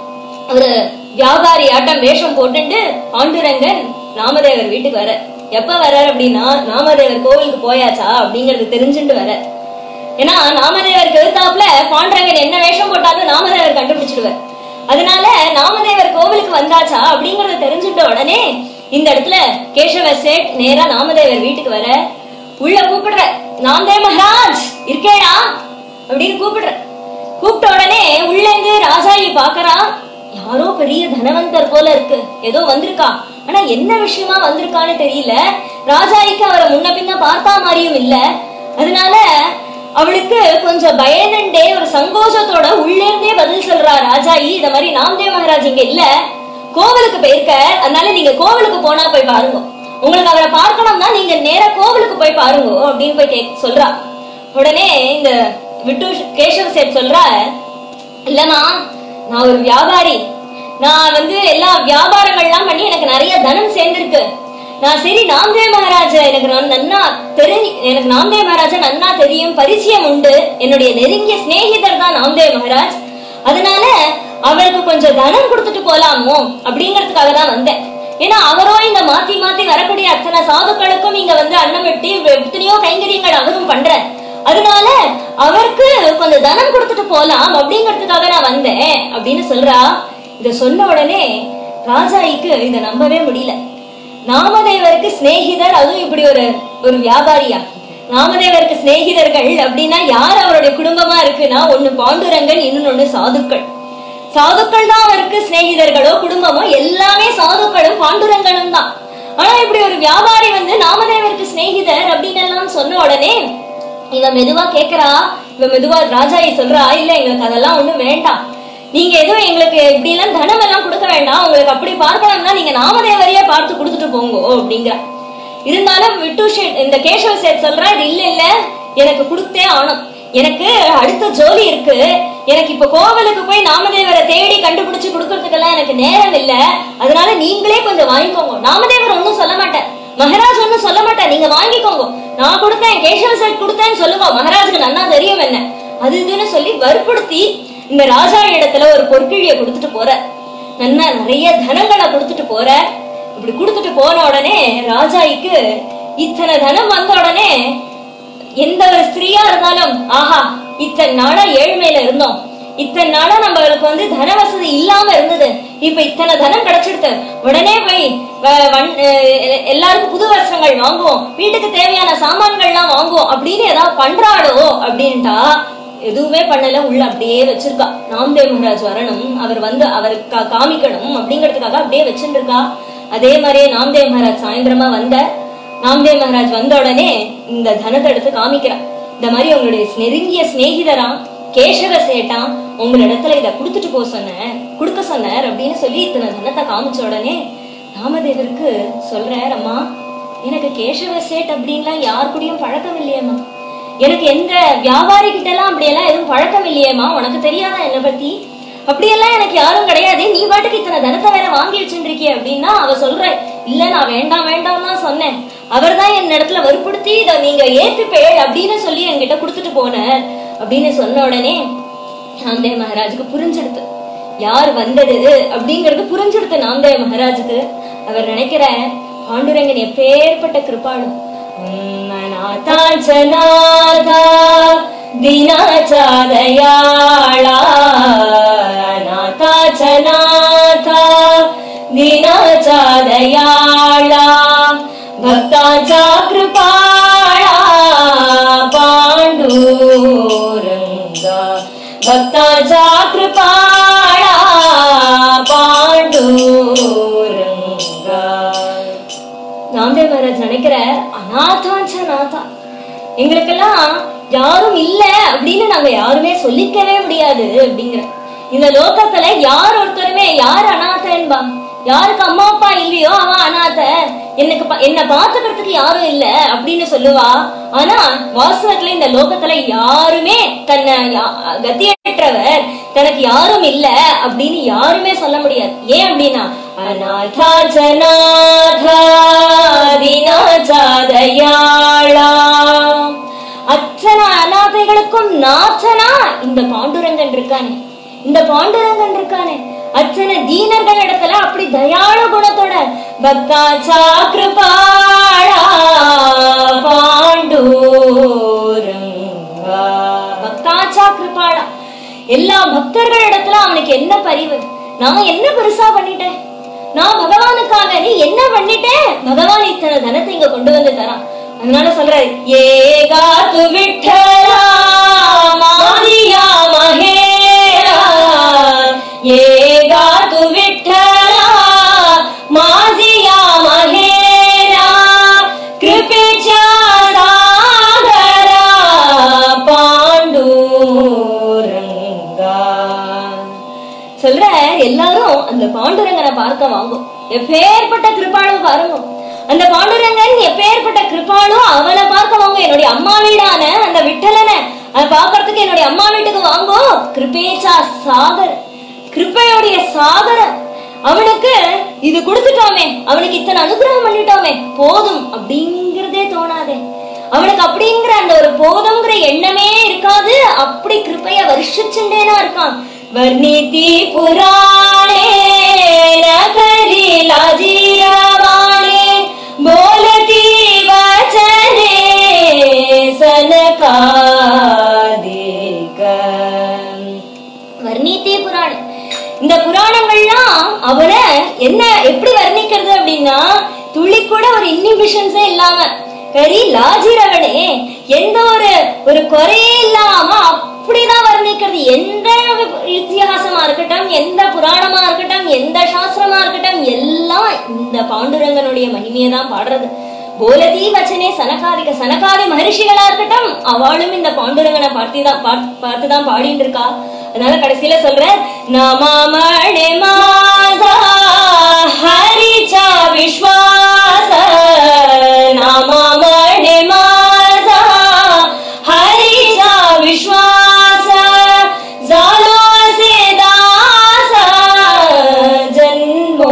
ஒரு வியாபாரி ஆட்டம் வேஷம் போட்டுட்டு பாண்டுரங்கன் நாமதேவர் வீட்டுக்கு வர எப்ப வர்றார் அப்படின்னா நாமதேவர் கோவிலுக்கு போயாச்சா அப்படிங்கறது தெரிஞ்சுட்டு வர ஏன்னா நாமதேவருக்கு எதிர்த்தாப்புல பாண்டரங்கன் என்ன வேஷம் போட்டாலும் நாமதேவர் கண்டுபிடிச்சிடுவார் அதனால நாமதேவர் கோவிலுக்கு வந்தாச்சா அப்படிங்கறத தெரிஞ்சுட்ட உடனே இந்த இடத்துல கேசவ சேட் நேரா நாமதேவர் வீட்டுக்கு வர உள்ள கூப்பிடுற நாமதே மகாராஜ் இருக்கேடா அப்படின்னு கூப்பிடுற கூப்பிட்ட உடனே உள்ள இருந்து ராஜாயி பாக்குறா யாரோ பெரிய தனவந்தர் போல இருக்கு ஏதோ வந்திருக்கா ஆனா என்ன விஷயமா வந்திருக்கான்னு தெரியல ராஜாயிக்கு அவரை முன்ன பின்ன பார்த்தா மாதிரியும் இல்ல அதனால அவளுக்கு கொஞ்சம் பயந்துட்டே ஒரு சங்கோஷத்தோட உள்ளே இருந்தே பதில் சொல்றா ராஜாயி இந்த மாதிரி நாமதேவ மகாராஜ் இங்க இல்ல கோவிலுக்கு போயிருக்க அதனால நீங்க கோவிலுக்கு போனா போய் பாருங்க உங்களுக்கு அவரை பார்க்கணும்னா நீங்க நேரா கோவிலுக்கு போய் பாருங்க அப்படின்னு போய் கேக் சொல்றா உடனே இந்த விட்டு கேசவ சேட் சொல்றா இல்லம்மா நான் ஒரு வியாபாரி நான் வந்து எல்லா வியாபாரங்கள்லாம் பண்ணி எனக்கு நிறைய தனம் சேர்ந்திருக்கு நான் சரி நாம்தேவ் மகாராஜ எனக்கு நான் நன்னா தெரிஞ்சு எனக்கு நாம்தேவ் மகாராஜ நன்னா தெரியும் பரிச்சயம் உண்டு என்னுடைய நெருங்கிய சிநேகிதர் தான் நாம்தேவ் மகாராஜ் அதனால அவருக்கு கொஞ்சம் தனம் கொடுத்துட்டு போலாமோ அப்படிங்கறதுக்காக தான் வந்தேன் ஏன்னா அவரோ இங்க மாத்தி மாத்தி வரக்கூடிய அத்தனை சாதுக்களுக்கும் இங்க வந்து அன்னம் வெட்டி எத்தனையோ கைங்கரியங்கள் அவரும் பண்ற அதனால அவருக்கு கொஞ்சம் தனம் கொடுத்துட்டு போலாம் அப்படிங்கறதுக்காக நான் வந்தேன் அப்படின்னு சொல்றா இத சொன்ன உடனே ராஜாயிக்கு இத நம்பவே முடியல நாமதேவருக்கு சிநேகிதர் அதுவும் இப்படி ஒரு ஒரு வியாபாரியா நாமதேவருக்கு சிநேகிதர்கள் அப்படின்னா யார் அவருடைய குடும்பமா இருக்குன்னா ஒண்ணு பாண்டுரங்கன் இன்னொன்னு சாதுக்கள் சாதுக்கள் தான் அவருக்கு சிநேகிதர்களோ குடும்பமோ எல்லாமே சாதுக்களும் பாண்டுரங்கனும் தான் ஆனா இப்படி ஒரு வியாபாரி வந்து நாமதேவருக்கு சிநேகிதர் அப்படின்னு எல்லாம் சொன்ன உடனே இவன் மெதுவா கேக்குறா இவன் மெதுவா ராஜாயி சொல்றா இல்ல எங்களுக்கு அதெல்லாம் ஒண்ணும் வேண்டாம் நீங்க எதுவும் எங்களுக்கு இப்படி எல்லாம் தனம் எல்லாம் கொடுக்க வேண்டாம் உங்களுக்கு அப்படி பார்க்கணும்னா நீங்க நாமதேவரையே பார்த்து கொடுத்துட்டு போங்க அப்படிங்கிற இருந்தாலும் விட்டு ஷேட் இந்த கேஷவ சேட் சொல்றா இது இல்ல இல்ல எனக்கு கொடுத்தே ஆனும் எனக்கு அடுத்த ஜோலி இருக்கு எனக்கு இப்ப கோவிலுக்கு போய் நாமதேவரை தேடி கண்டுபிடிச்சு கொடுக்கறதுக்கெல்லாம் எனக்கு நேரம் இல்ல அதனால நீங்களே கொஞ்சம் வாங்கிக்கோங்க நாமதேவர் ஒண்ணும் சொல்ல மாட்டேன் மகாராஜ் ஒண்ணும் சொல்ல மாட்டேன் நீங்க வாங்கிக்கோங்க நான் கொடுத்தேன் கேஷவ சேட் கொடுத்தேன்னு சொல்லுவோம் மகாராஜுக்கு நன்னா தெரியும் என்ன அது இதுன்னு சொல்லி வற்புறுத்தி இந்த ராஜா இடத்துல ஒரு பொற்கிழிய கொடுத்துட்டு போற நன்னா நிறைய தனங்களை கொடுத்துட்டு போற இப்படி கொடுத்துட்டு போன உடனே ராஜாய்க்கு இத்தனை தனம் வந்த உடனே எந்த ஒரு ஸ்திரீயா இருந்தாலும் ஆஹா இத்தனை நாளா ஏழ்மையில இருந்தோம் இத்தனை நாளா நம்மளுக்கு வந்து தன வசதி இல்லாம இருந்தது இப்ப இத்தனை தனம் கிடைச்சிடுது உடனே போய் வ- வண்- அஹ் எல்லாருக்கும் புது வஸ்திரங்கள் வாங்குவோம் வீட்டுக்கு தேவையான சாமான்கள்லாம் வாங்குவோம் அப்படின்னு ஏதாவது பண்றாளோ அப்படின்ட்டா எதுவுமே பண்ணல உள்ள அப்படியே வச்சிருக்கா நாம்தேவ் மகாராஜ் வரணும் அவர் வந்து அவருக்கு கா- காமிக்கணும் அப்படிங்கிறதுக்காக அப்படியே வச்சுட்டு இருக்கா அதே மாதிரியே நாம்தேவ் மகாராஜ் சாயந்தரமா வந்த நாம்தேவ் மகாராஜ் வந்த உடனே இந்த தனத்தை எடுத்து காமிக்கிறான் இந்த மாதிரி உங்களுடைய நெருங்கிய சிநேகிதரா கேசவ சேட்டா உங்க இடத்துல இத குடுத்துட்டு போக சொன்னேன் கொடுக்க சொன்னார் அப்படின்னு சொல்லி இத்தனை தனத்தை காமிச்ச உடனே ராமதேவருக்கு சொல்றார் அம்மா எனக்கு கேசவ சேட் அப்படின்லாம் யார் கூடயும் பழக்கம் இல்லையேம்மா எனக்கு எந்த வியாபாரி கிட்ட எல்லாம் அப்படியெல்லாம் எதுவும் பழக்கம் இல்லையேம்மா உனக்கு தெரியாதா என்னை பத்தி அப்படியெல்லாம் எனக்கு யாரும் கிடையாது நீ பாட்டுக்கு இத்தனை தனத்தை வேற வாங்கி வச்சுருக்கிய அப்படின்னா அவ சொல்ற இல்ல நான் வேண்டாம் வேண்டாம் தான் சொன்னேன் அவர் தான் என் இடத்துல வற்புறுத்தி இதை நீங்க ஏத்துப்பேள் அப்படின்னு சொல்லி என்கிட்ட கொடுத்துட்டு போனார் அப்படின்னு சொன்ன உடனே நாம்தேவ் மகாராஜுக்கு புரிஞ்சிடுது யார் வந்தது அப்படிங்கறது புரிஞ்சிடுது நாம்தேவ் மகாராஜுக்கு அவர் நினைக்கிற பாண்டுரங்கன் எப்பேற்பட்ட கிருபாளு அநாதாஞ்சநாதா दिनाचा दयाळा अनाथाचा नाथा दिनाचा दयाळा भक्ताचा कृपाळा पांडुरंगा भक्ताचा कृपाळा पांडुरंगा ராம்தேவ் மகாராஜ் நினைக்கிற அநாதாஞ்ச நாதா எங்களுக்கெல்லாம் யாரும் இல்ல அப்படின்னு நாங்க யாருமே சொல்லிக்கவே முடியாது அப்படிங்கிற இந்த லோகத்துல யார் ஒருத்தருமே யார் அநாதன்பா யாருக்கு அம்மா அப்பா இல்லையோ அவன் அநாத எனக்கு பா- என்ன பாத்துக்கிறதுக்கு யாரும் இல்ல அப்படின்னு சொல்லுவா ஆனா வாஸ்தவத்துல இந்த லோகத்துல யாருமே தன்னை யா- கத்தியற்றவர் தனக்கு யாரும் இல்ல அப்படின்னு யாருமே சொல்ல முடியாது ஏன் அப்படின்னா அநாதா ஜனாதா தினாச்சா தயாளா அத்தனை அநாதைகளுக்கும் நாச்சனா இந்த பாண்டுரங்கன் இருக்கானே இந்த பாண்டுரங்கன் இருக்கானே அத்தனை தீனர்கள் இடத்துல அப்படி தயாள குணத்தோட பக்தாச்சா கிருபாளா பாண்டூரங்கா பக்தாச்சா கிருபாளா எல்லா பக்தர்கள் இடத்துல அவனுக்கு என்ன பரிவு நான் என்ன பெருசா பண்ணிட்டேன் நான் பகவானுக்காக நீ என்ன பண்ணிட்டேன் பகவான் இத்தனை தனத்தை இங்க கொண்டு வந்து தரான் அதனால சொல்றாரு ஏகா து விட்டலா மாரியா மகேரா ஏகா து விட்டலா மாரியா மகேரா கிருபேச்சா சாகரா பாண்டூரங்கா சொல்ற எல்லாரும் அந்த பாண்டுரங்கனை பார்க்க வாங்கும் எப்பேற்பட்ட கிருபாளும் பாருங்க அந்த பாண்டுரங்கன் எப்பேற்பட்ட கிருபாளும் அவனை பார்க்க வாங்க என்னுடைய அம்மா வீடான அந்த விட்டலனை அதை பார்க்கறதுக்கு என்னுடைய அம்மா வீட்டுக்கு வாங்கோ கிருபேச்சா சாகர் கிருப்பையோடைய சாகரம் அவனுக்கு இது கொடுத்துட்டோமே அவனுக்கு இத்தனை அனுகிரகம் பண்ணிட்டோமே போதும் அப்படிங்கறதே தோணாதே அவனுக்கு அப்படிங்கிற அந்த ஒரு போதுங்கிற எண்ணமே இருக்காது அப்படி கிருப்பைய வருஷிச்சுட்டேனா இருக்கான் வர்ணிதி புராணே நகரி லாஜியவானே போலதி வச்சனே சனகாதிக வர்ணித்தே புராணம் இந்த புராணங்கள்லாம் அவனை என்ன எப்படி வர்ணிக்கிறது அப்படின்னா துளி துளி கூட ஒரு இன்னிபிஷன்ஸே இல்லாம கரி லாஜிரவனே எந்த ஒரு ஒரு குறையே இல்லாம அப்படிதான் வர்ணிக்கிறது எந்த இத்திஹாசமா இருக்கட்டும் எந்த புராணமா இருக்கட்டும் எந்த சாஸ்திரமா இருக்கட்டும் எல்லாம் இந்த பாண்டுரங்கனுடைய மகிமையை தான் பாடுறது போலதி வச்சனே சனகாதிக சனகாதி மகரிஷிகளா இருக்கட்டும் அவளும் இந்த பாண்டுரங்கனை பார்த்துதான் பார்த்துதான் பாடிட்டு இருக்கா அதனால கடைசியில சொல்ற நமாமணி மாதா ஹரிச்சா விஸ்வாச நமாமணி மாதா ஹரிச்சா விஸ்வாச ஜாலோசே தாச ஜன்மோ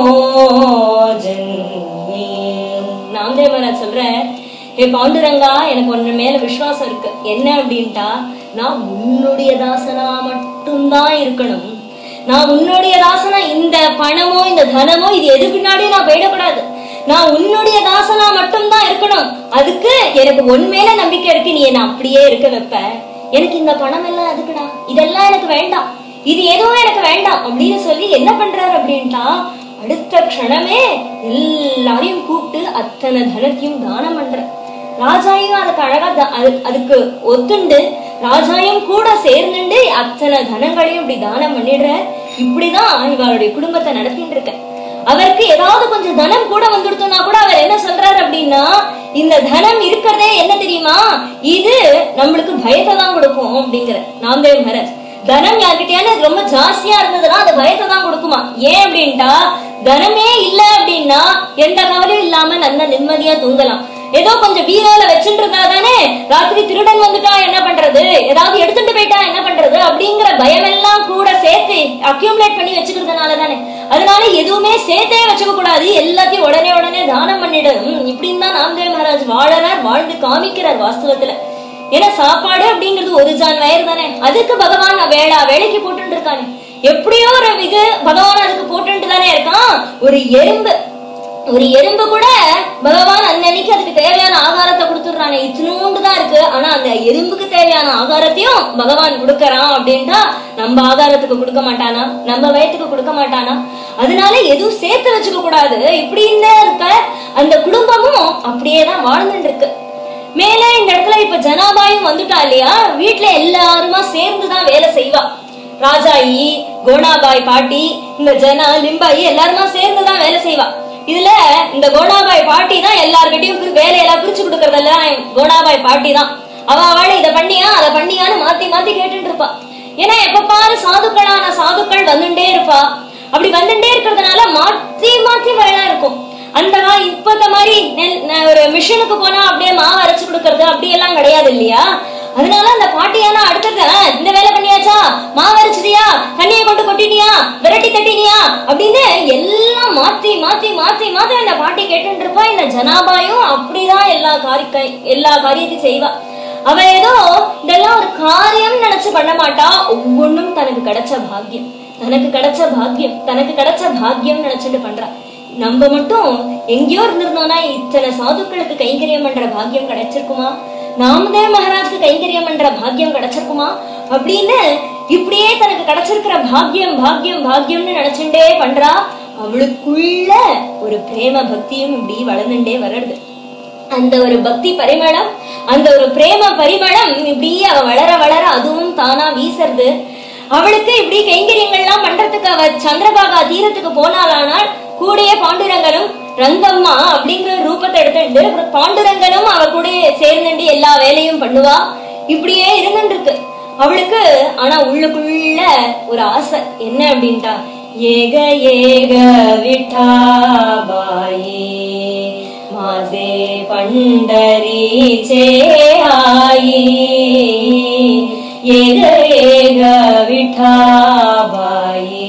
ஜன்மி நாமதேவ மகாராஜ் சொல்ற ஏ பாண்டுரங்கா எனக்கு ஒன்னு மேல விசுவாசம் இருக்கு என்ன அப்படின்ட்டா நான் உன்னுடைய தாசனா மட்டும்தான் இருக்கணும் நான் உன்னுடைய தாசனா இந்த பணமோ இந்த தனமோ இது எது பின்னாடியும் நான் போயிடக்கூடாது நான் உன்னுடைய தாசனா மட்டும்தான் இருக்கணும் அதுக்கு எனக்கு உன் மேல நம்பிக்கை இருக்கு நீ என்ன அப்படியே இருக்க வைப்ப எனக்கு இந்த பணம் எல்லாம் எதுக்குடா இதெல்லாம் எனக்கு வேண்டாம் இது எதுவும் எனக்கு வேண்டாம் அப்படின்னு சொல்லி என்ன பண்றாரு அப்படின்ட்டா அடுத்த க்ஷணமே எல்லாரையும் கூப்பிட்டு அத்தனை தனத்தையும் தானம் பண்ற ராஜாயும் அதுக்கு அழகா த- அது- அதுக்கு ஒத்துண்டு ராஜாயும் கூட சேர்ந்துண்டு அத்தனை தனங்களையும் இப்படி தானம் பண்ணிடுற இப்படிதான் இவருடைய குடும்பத்தை நடத்திட்டு இருக்க அவருக்கு ஏதாவது கொஞ்சம் தனம் கூட வந்துடுத்தோம்னா கூட அவர் என்ன சொல்றாரு அப்படின்னா இந்த தனம் இருக்கிறதே என்ன தெரியுமா இது நம்மளுக்கு பயத்தை தான் கொடுக்கும் அப்படிங்கிற நாம்தேவ் மகாராஜ் தனம் யார்கிட்டயாவது ரொம்ப ஜாஸ்தியா இருந்ததுன்னா அது பயத்தை தான் கொடுக்குமா ஏன் அப்படின்ட்டா தனமே இல்ல அப்படின்னா எந்த கவலையும் இல்லாம நல்ல நிம்மதியா தூங்கலாம் ஏதோ கொஞ்சம் பீரோல வச்சுட்டு இருந்தா தானே ராத்திரி திருடன் வந்துட்டா என்ன பண்றது ஏதாவது எடுத்துட்டு போயிட்டா என்ன பண்றது அப்படிங்கிற பயம் எல்லாம் கூட சேர்த்து அக்யூமுலேட் பண்ணி வச்சுக்கிறதுனால தானே அதனால எதுவுமே சேர்த்தே வச்சுக்க கூடாது எல்லாத்தையும் உடனே உடனே தானம் பண்ணிடு ம், இப்படின்னு தான் நாம்தேவ் மகாராஜ் வாழறார் வாழ்ந்து காமிக்கிறார் வாஸ்தவத்துல ஏன்னா சாப்பாடு அப்படிங்கிறது ஒரு ஜான் வயிறு தானே அதுக்கு பகவான் வேளா வேலைக்கு போட்டுட்டு இருக்கானே எப்படியோ ஒரு இது பகவான் அதுக்கு போட்டுட்டு தானே இருக்கான் ஒரு எறும்பு ஒரு எறும்பு கூட பகவான் அன்னன்னைக்கு அதுக்கு தேவையான ஆகாரத்தை கொடுத்துடுறானே இத்தினூண்டு தான் இருக்கு ஆனா அந்த எறும்புக்கு தேவையான ஆகாரத்தையும் பகவான் கொடுக்கறான் அப்படின்ட்டா நம்ம ஆகாரத்துக்கு கொடுக்க மாட்டானா நம்ம வயத்துக்கு கொடுக்க மாட்டானா அதனால எதுவும் சேர்த்து வச்சுக்க கூடாது இப்படின்னு இருக்க அந்த குடும்பமும் அப்படியே தான் வாழ்ந்துட்டு இருக்கு மேல இந்த இடத்துல இப்ப ஜனாபாயும் வந்துட்டா இல்லையா வீட்டுல எல்லாருமா சேர்ந்துதான் வேலை செய்வா ராஜாயி கோணாபாய் பாட்டி இந்த ஜனா லிம்பாயி எல்லாருமா சேர்ந்துதான் வேலை செய்வா இதுல இந்த கோணாபாய் பாட்டி தான் எல்லார்கிட்டயும் பிரி- வேலையெல்லாம் பிரிச்சு கொடுக்கறதெல்லாம் கோணாபாய் பாட்டி தான் அவ அவளை இதை பண்ணியா அதை பண்ணியான்னு மாத்தி மாத்தி கேட்டுட்டு இருப்பா ஏன்னா எப்ப பாரு சாதுக்களான சாதுக்கள் வந்துட்டே இருப்பா அப்படி வந்துட்டே இருக்கிறதுனால மாத்தி மாத்தி வேலை இருக்கும் அந்த மாதிரி இப்பத்த மாதிரி நெல்- ந- ஒரு மிஷினுக்கு போனா அப்படியே மாவு அரைச்சு கொடுக்கறது அப்படி எல்லாம் கிடையாது இல்லையா அதனால அந்த பாட்டியானா அடுத்தது "ஆ, இந்த வேலை பண்ணியாச்சா மாவு அரைச்சிட்டியா தண்ணியை கொண்டு கொட்டிட்டியா விரட்டி தட்டினியா அப்படின்னு எல்லாம் மாத்தி மாத்தி மாத்தி மாத்தி அந்த பாட்டி கேட்டுட்டு இருப்பா இந்த ஜனாபாயும் அப்படிதான் எல்லா காரிய எல்லா காரியத்தையும் செய்வா அவ ஏதோ இதெல்லாம் ஒரு காரியம் நினைச்சு பண்ண மாட்டா ஒவ்வொன்றும் தனக்கு கிடைச்ச பாக்கியம் தனக்கு கிடைச்ச பாக்கியம் தனக்கு கிடைச்ச பாக்கியம் நினைச்சிட்டு பண்றா நம்ம மட்டும் எங்கேயோ இருந்திருந்தோம்னா இத்தனை சாதுக்களுக்கு கைங்கரியம் பண்ற பாக்கியம் கிடைச்சிருக்குமா நாமதேவ் மகாராஜுக்கு கைங்கரியம் பண்ற பாக்கியம் கிடைச்சிருக்குமா அப்படின்னு இப்படியே தனக்கு கிடைச்சிருக்கிற பாக்கியம் பாக்கியம் பாக்கியம்னு நினைச்சுட்டே பண்றா அவளுக்குள்ள ஒரு பிரேம பக்தியும் இப்படி வளர்ந்துட்டே வளருது அந்த ஒரு பக்தி பரிமளம் அந்த ஒரு பிரேம பரிமளம் இப்படி அவ வளர வளர அதுவும் தானா வீசுறது அவளுக்கு இப்படி கைங்கரியங்கள்லாம் பண்றதுக்கு அவ சந்திரபாகா தீரத்துக்கு போனாலானால் கூடயே பாண்டுரங்கனும் ரங்கம்மா அப்படிங்கிற ரூபத்தை எடுத்துட்டு அப்புறம் பாண்டுரங்கனும் அவ கூட சேர்ந்துட்டு எல்லா வேலையும் பண்ணுவா இப்படியே இருந்துட்டு இருக்கு அவளுக்கு ஆனா உள்ளுக்குள்ள ஒரு ஆசை என்ன அப்படின்ட்டா ஏக ஏக விட்டாபாயி माझे पंढरीचे आई येग येग விட்டாபாயி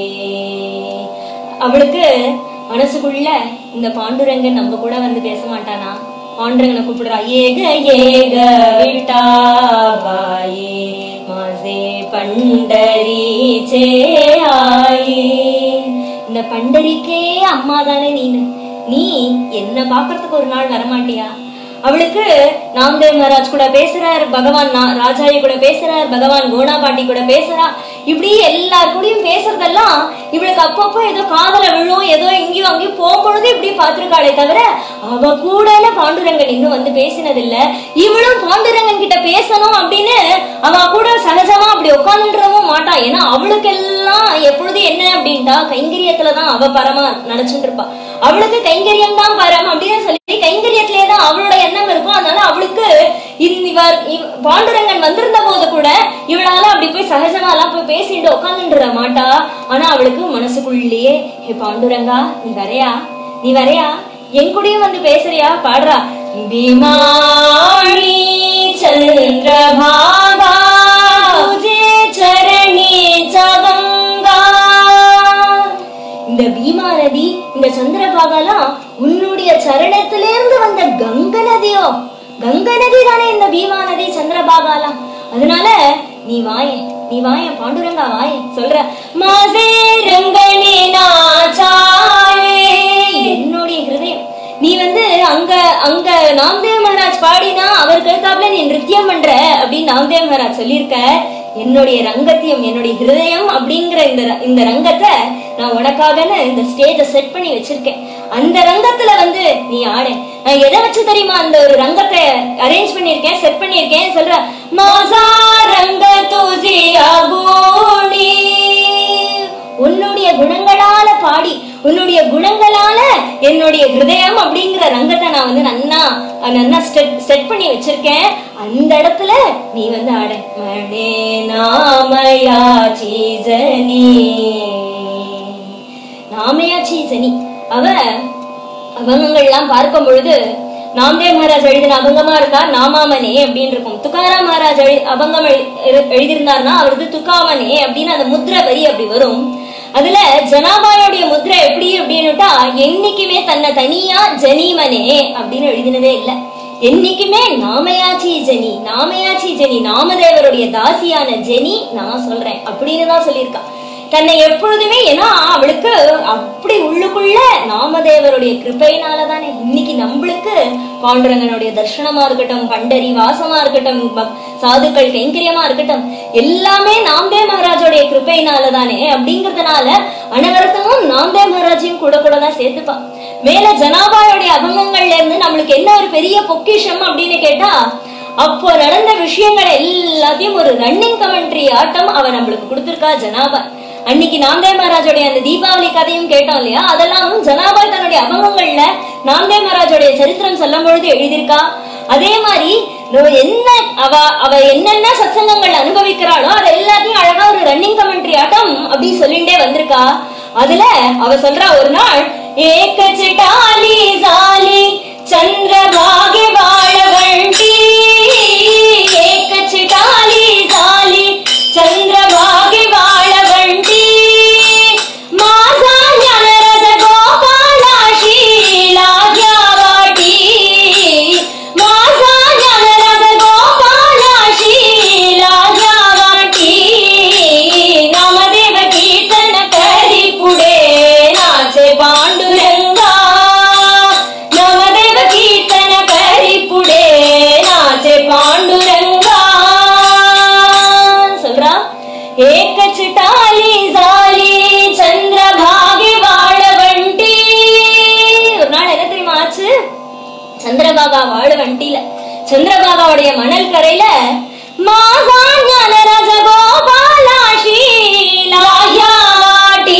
அவளுக்கு மனசுக்குள்ள இந்த பாண்டுரங்கன் நம்ம கூட வந்து பேச மாட்டானா பாண்டுரங்கனை கூப்பிடுறா ஏக ஏக விட்டாபாயி மாசே பண்டரிச்சே ஆயி இந்த பண்டரிக்கே அம்மா தானே நீனு நீ என்ன பாக்குறதுக்கு ஒரு நாள் வரமாட்டியா அவளுக்கு நாமதேவ் மகாராஜ் கூட பேசுறார் பகவான் நா- ராஜாயி கூட பேசுறார் பகவான் கோணா பாட்டி கூட பேசுறா இப்படி எல்லார் கூடயும் பேசுறதெல்லாம் இவளுக்கு அப்பப்போ ஏதோ காதல விழும் ஏதோ இங்கேயும் அங்கேயும் போகும்பொழுது இப்படி பார்த்திருக்காளே தவிர அவ கூட பாண்டுரங்கன் இன்னும் வந்து பேசினது இல்ல இவளும் பாண்டுரங்கன் கிட்ட பேசணும் அப்படின்னு அவ கூட சகஜமா அப்படி உட்காந்துன்றவும் மாட்டா ஏன்னா அவளுக்கு எல்லாம் எப்பொழுது என்ன அப்படின்ட்டா கைங்கரியத்துலதான் அவ பரமா நினைச்சுட்டு இருப்பா அவளுக்கு கைங்கரியம் தான் பரம் அப்படின்னு சொல்லி கைங்கரியத்திலே தான் அவளோட எண்ணம் இருக்கும் அதனால அவளுக்கு இந்த இவர் இவ- பாண்டுரங்கன் வந்திருந்த போது கூட இவளால அப்படி போய் சகஜமா எல்லாம் போய் பேசிட்டு உட்காந்துன்ற மாட்டா ஆனா அவளுக்கு மனசுக்குள்ளேயே ஹே பாண்டுரங்கா நீ வரையா நீ வரையா என் கூடயும் வந்து பேசுறியா பாடுறா பீமாணி சந்திரபாகா துஜே சரணி சகங்கா இந்த பீமா நதி இந்த சந்திரபாகாலாம் உன்னுடைய சரணத்திலிருந்து வந்த கங்க நதியோ கங்க நதி தானே இந்த பீமா நதி சந்திரபாகாலாம் அதனால நீ வாய நீ வாய பாண்டுரங்கா வாய சொல்ற மாசே ரங்கனே நாச்சாயே என்னுடைய ஹிருதயம் நீ வந்து அங்க அங்க நாம்தேவ் மகாராஜ் பாடினா அவர் கருத்தாப்புல நீ நிருத்தியம் பண்ற அப்படின்னு நாம்தேவ் மகாராஜ் சொல்லியிருக்க என்னுடைய ரங்கத்தையும் என்னுடைய ஹிருதயம் அப்படிங்கிற இந்த ர- இந்த ரங்கத்தை நான் உனக்காகன்னு இந்த ஸ்டேஜ செட் பண்ணி வச்சிருக்கேன் அந்த ரங்கத்துல வந்து நீ ஆடு நான் எதை வச்சு தெரியுமா அந்த ஒரு ரங்கத்தை அரேஞ்ச் பண்ணிருக்கேன் செட் பண்ணிருக்கேன் சொல்ற மாசா ரங்க தூசி அகோணி உன்னுடைய குணங்களால பாடி உன்னுடைய குணங்களால என்னுடைய ஹிருதயம் அப்படிங்கிற ரங்கத்தை நான் வந்து நன்னா நன்னா செட் பண்ணி வச்சிருக்கேன் அந்த இடத்துல நீ வந்து ஆட மணே நாமயா சீசனி நாமயா சீசனி அவ அபங்கங்கள்லாம் பார்க்கும் பொழுது நாம்தேவ் மகாராஜ் எழுதின அபங்கமா இருக்கா நாமாமனே அப்படின்னு இருக்கும் துக்காராம் மகாராஜ் எழு அபங்கம் எழு- எழு- எழுதியிருந்தாருன்னா அவரது துக்காமனே அப்படின்னு அந்த முத்ரை வரி அப்படி வரும் அதுல ஜனாபாயோடைய முத்ரை எப்படி அப்படின்னுட்டா என்னைக்குமே தன்னை தனியா ஜனீமனே அப்படின்னு எழுதினதே இல்ல என்னைக்குமே நாமயாச்சி ஜெனி நாமயாச்சி ஜெனி நாமதேவருடைய தாசியான ஜெனி நான் சொல்றேன் அப்படின்னு தான் சொல்லியிருக்கா தன்னை எப்பொழுதுமே ஏன்னா அவளுக்கு அப்படி உள்ளுக்குள்ள நாமதேவருடைய கிருபையினால தானே இன்னைக்கு நம்மளுக்கு பாண்டுரங்கனுடைய தர்ஷனமா இருக்கட்டும் பண்டரி வாசமா இருக்கட்டும் பக்- சாதுக்கள் கைங்கரியமா இருக்கட்டும் எல்லாமே நாம்தே மகாராஜோடைய கிருபையினால தானே அப்படிங்கறதுனால அனவரத்தமும் நாம்தே மகாராஜையும் கூட கூட தான் சேர்த்துப்பா மேல ஜனாபாயோடைய அபங்கங்கள்ல இருந்து நம்மளுக்கு என்ன ஒரு பெரிய பொக்கிஷம் அப்படின்னு கேட்டா அப்போ நடந்த விஷயங்கள் எல்லாத்தையும் ஒரு ரன்னிங் கமெண்ட்ரி ஆட்டம் அவ நம்மளுக்கு கொடுத்திருக்கா ஜனாபா அன்னைக்கு நாம்தேவ் மகாராஜோடைய அந்த தீபாவளி கதையும் கேட்டோம் இல்லையா அதெல்லாம் ஜனாபாய் தன்னுடைய அபங்கங்கள்ல நாம்தேவ் மகாராஜோடைய சரித்திரம் சொல்லும் பொழுது எழுதியிருக்கா அதே மாதிரி நம்ம என்ன அவ அவ என்னென்ன சத்சங்கங்கள் அனுபவிக்கிறாளோ அது எல்லாத்தையும் அழகா ஒரு ரன்னிங் கமெண்ட்ரி ஆட்டம் அப்படி சொல்லிட்டே வந்திருக்கா அதுல அவ சொல்றா ஒரு நாள் ஏக சிட்டாலி சாலி சந்திரபாகி வாழ வண்டி ஏக சிட்டாலி சாலி சந்திரபாகி வாழ வண்டி மாசா ஞானரத கோபாலா ಶೀಲಾಗ್ಯಾವಾಟಿ ಮಾಸಾ ಜ್ಞಾನರಥ ಗೋಪಾಲ ಶೀಲಾಗ್ಯಾವಾಟಿ ನಾಮದೇವ ಕೀರ್ತನ ಕರಿ ಪುಡೆ ನಾಚೆ ಪಾಂಡುರಂಗ ನಾಮದೇವ ಕೀರ್ತನ ಕರಿ ಪುಡೆ ನಾಚೆ ಪಾಂಡುರಂಗ சொல்றா ஏக சிட்டாலி சாலி சந்திரபாகி வாழ வண்டி ஒரு நாள் என்ன தெரியுமா ஆச்சு சந்திரபாகா வாழ வண்டியில சந்திரபாகாவுடைய மணல் கரையில மாசா ஞான ரஜ கோபாலாஷி லாயாட்டி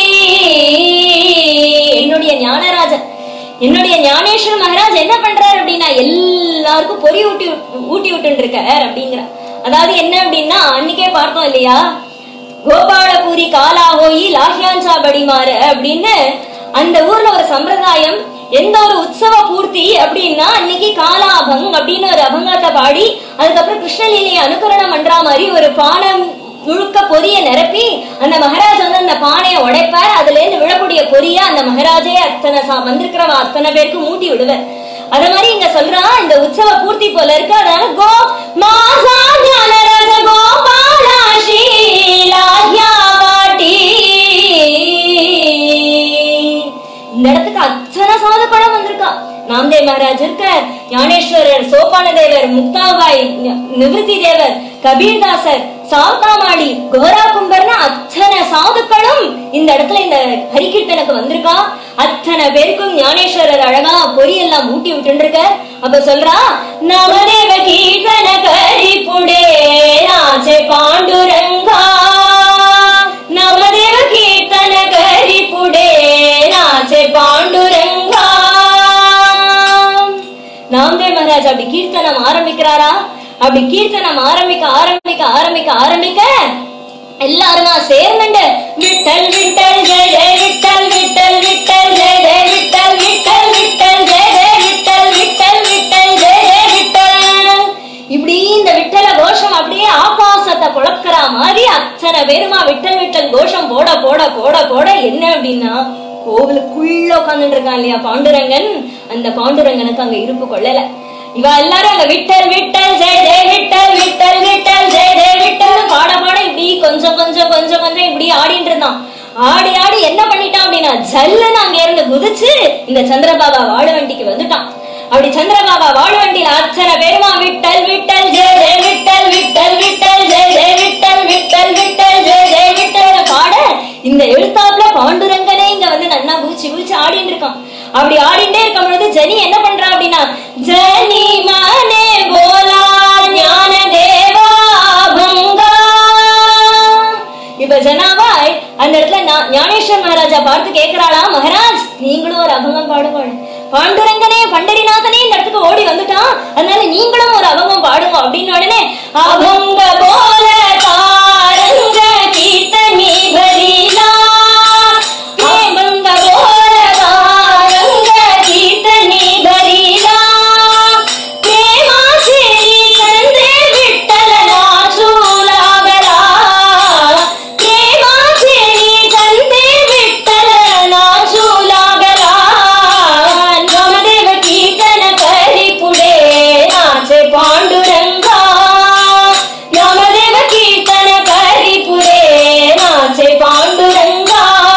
என்னுடைய ஞானராஜன் என்னுடைய ஞானேஸ்வர மகாராஜ் என்ன பண்றாரு அப்படின்னா எல்லாருக்கும் பொறி ஊட்டி ஊட்டி விட்டு இருக்கார் அப்படிங்கிற அதாவது என்ன அப்படின்னா அன்னைக்கே பார்த்தோம் இல்லையா கோபாலபுரி காலாகோயி லாஹியான்சா படிமாறு அப்படின்னு அந்த ஊர்ல ஒரு சம்பிரதாயம் எந்த ஒரு உற்சவ பூர்த்தி அப்படின்னா அன்னைக்கு காலாபங் அப்படின்னு ஒரு அபங்கத்தை பாடி அதுக்கப்புறம் கிருஷ்ணலீலையை அனுகரணம் பண்ற மாதிரி ஒரு பானை முழுக்க பொரிய நிரப்பி அந்த மகாராஜ் வந்து அந்த பானையை உடைப்பார் அதுல இருந்து விழக்கூடிய பொரிய அந்த மகாராஜே அத்தனை சா- வந்திருக்கிறவ அத்தனை பேருக்கு மூட்டி விடுவார் அத மாதிரி இங்க சொல்றா இந்த உற்சவ பூர்த்தி போல இருக்கு அதனால கோ மாசா ஞானரத கோபாலா ஷீலாஹ்யாவாட்டி இந்த இடத்துக்கு அத்தனை சாதுக்களும் வந்திருக்கா நாம்தேவ் மகாராஜ் இருக்கார் ஞானேஸ்வரர் சோபான தேவர் முக்தாபாய் நி- நிவிருத்தி தேவர் கபீர்தாசர் சாத்தாமாடி கோரா கும்பர்னா அத்தனை சாதுக்களும் இந்த இடத்துல இந்த ஹரிகீர்த்தனுக்கு வந்திருக்கா அத்தனை பேருக்கும் ஞானேஸ்வரர் அழகா பொரியெல்லாம் ஊட்டி விட்டு இருக்க அப்ப சொல்றா நமதேவ கீர்த்தன கரிப்புடே ராஜே பாண்டுரங்கா நமதேவ கீர்த்தன கரிப்புடே ராஜே பாண்டுரங்கா நாம்தேவ் மகாராஜ் அப்படி கீர்த்தனம் ஆரம்பிக்கிறாரா அப்படி கீர்த்தனம் ஆரம்பிக்க ஆரம்பிக்க ஆரம்பிக்க ஆரம்பிக்க எல்லாருமா சேர்ந்துண்டு விட்டல் விட்டல் ஜெய ஜெய விட்டல் விட்டல் விட்டல் ஜெய ஜெய விட்டல் விட்டல் விட்டல் ஜெய ஜெய விட்டல் விட்டல் விட்டல் ஜெய ஜெய விட்டல் இப்படி இந்த விட்டல கோஷம் அப்படியே ஆகாசத்தை குழக்கிற மாதிரி அத்தனை பேருமா விட்டல் விட்டல் கோஷம் போட போட போட போட என்ன அப்படின்னா கோவிலுக்குள்ள உட்காந்துட்டு இருக்கான் இல்லையா பாண்டுரங்கன் அந்த பாண்டுரங்கனுக்கு அங்க இருப்பு கொள்ளல இவ எல்லாரும் அங்க விட்டல் விட்டல் ஜெய ஜெய விட்டல் விட்டல் விட்டல் ஜெய ஜெய விட்டல் பாட பாட இப்படி கொஞ்சம் கொஞ்சம் கொஞ்சம் கொஞ்சம் இப்படி ஆடிட்டு இருந்தான் ஆடி ஆடி என்ன பண்ணிட்டான் அப்படின்னா ஜல்லுன்னு அங்க இருந்து குதிச்சு இந்த சந்திரபாபா வாழவண்டிக்கு வந்துட்டான் அப்படி சந்திரபாபா வாழவண்டியில அத்தனை பேருமா விட்டல் விட்டல் ஜெய ஜெய விட்டல் விட்டல் விட்டல் ஜெய ஜெய விட்டல் விட்டல் விட்டல் ஜெய ஜெய விட்டல் பாட இந்த எழுத்தாப்புல பாண்டுரங்கனே இங்க வந்து நன்னா குதிச்சு குதிச்சு ஆடிட்டு இருக்கான் அப்படி ஆடிட்டே இருக்கும் பொழுது ஜனி என்ன பண்றா அப்படின்னா ஜனி மனே போலா ஞான தேவா பங்கா இப்ப ஜனாபாய் அந்த இடத்துல ஞா- ஞானேஸ்வர் மகாராஜா பார்த்து கேக்குறாளா மகாராஜ் நீங்களும் ஒரு அபங்கம் பாடுங்கள் பாண்டுரங்கனே பண்டரிநாதனே இந்த இடத்துக்கு ஓடி வந்துட்டான் அதனால நீங்களும் ஒரு அபங்கம் பாடுங்க அப்படின்னு உடனே அபங்க போல தாரங்க கீர்த்தனி பரிலா அபங்க போல தாரங்க கீர்த்தனி பரிலா ಪ್ರೇಮಾ ಸೇರಿ ತಂದೆ ಬಿಟ್ಟಲ ನಾಚೂಲಾಗಲ ಪ್ರೇಮಾ ಸೇರಿ ತಂದೆ ಬಿಟ್ಟಲ ನಾಚೂಲಾಗಲ ನಮದೇವ ಕೀರ್ತನ ಕರಿ ಪುಡೆ ನಾಚೆ ಪಾಂಡುರಂಗ ನಮದೇವ ಕೀರ್ತನ ಕರಿ ಪುಡೆ ನಾಚೆ ಪಾಂಡುರಂಗ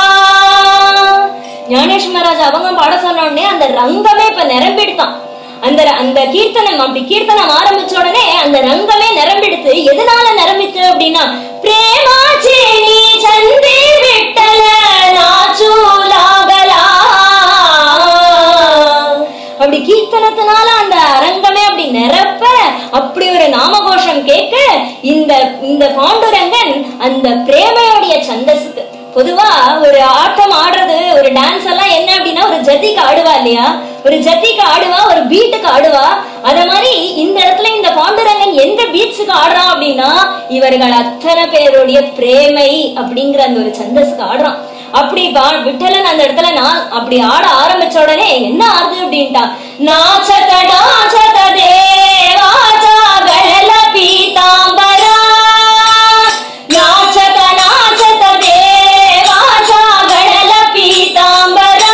ஞானேஷ் மகாராஜ் அவங்க பாட சொன்ன உடனே அந்த ரங்கமே இப்ப நிரம்பிடுதான் அந்த அந்த கீர்த்தனம் அப்படி கீர்த்தனம் ஆரம்பிச்ச உடனே அந்த ரங்கமே நிரம்பிடுத்து எதனால நிரம்பிச்சு அப்படின்னா பிரேமா சேனி சந்தி விட்டல நாச்சூலாகலா அப்படி கீர்த்தனத்தினால அந்த அரங்கமே அப்படி நிரப்ப அப்படி ஒரு நாமகோஷம் கேட்க இந்த இந்த பாண்டுரங்கன் அந்த பிரேமையுடைய சந்தஸுக்கு பொதுவா ஒரு ஆட்டம் ஆடுறது ஒரு டான்ஸ் எல்லாம் என்ன அப்படின்னா ஒரு ஜதிக்கு ஆடுவா இல்லையா ஒரு ஜதிக்கு ஆடுவா ஒரு பீட்டுக்கு ஆடுவா அத மாதிரி இந்த இடத்துல இந்த பாண்டுரங்கன் எந்த பீட்ஸுக்கு ஆடுறான் அப்படின்னா இவர்கள் அத்தனை பேருடைய பிரேமை அப்படிங்கிற அந்த ஒரு சந்தஸுக்கு ஆடுறான் அப்படி பா- விட்டலன் அந்த இடத்துல நான் அப்படி ஆட ஆரம்பிச்ச உடனே என்ன ஆகுது அப்படின்ட்டா நாச்சத நாச்சத தேவாச்சா கழல பீதாம்பரா நாச்சத நாச்சத தேவாச்சா கழல பீதாம்பரா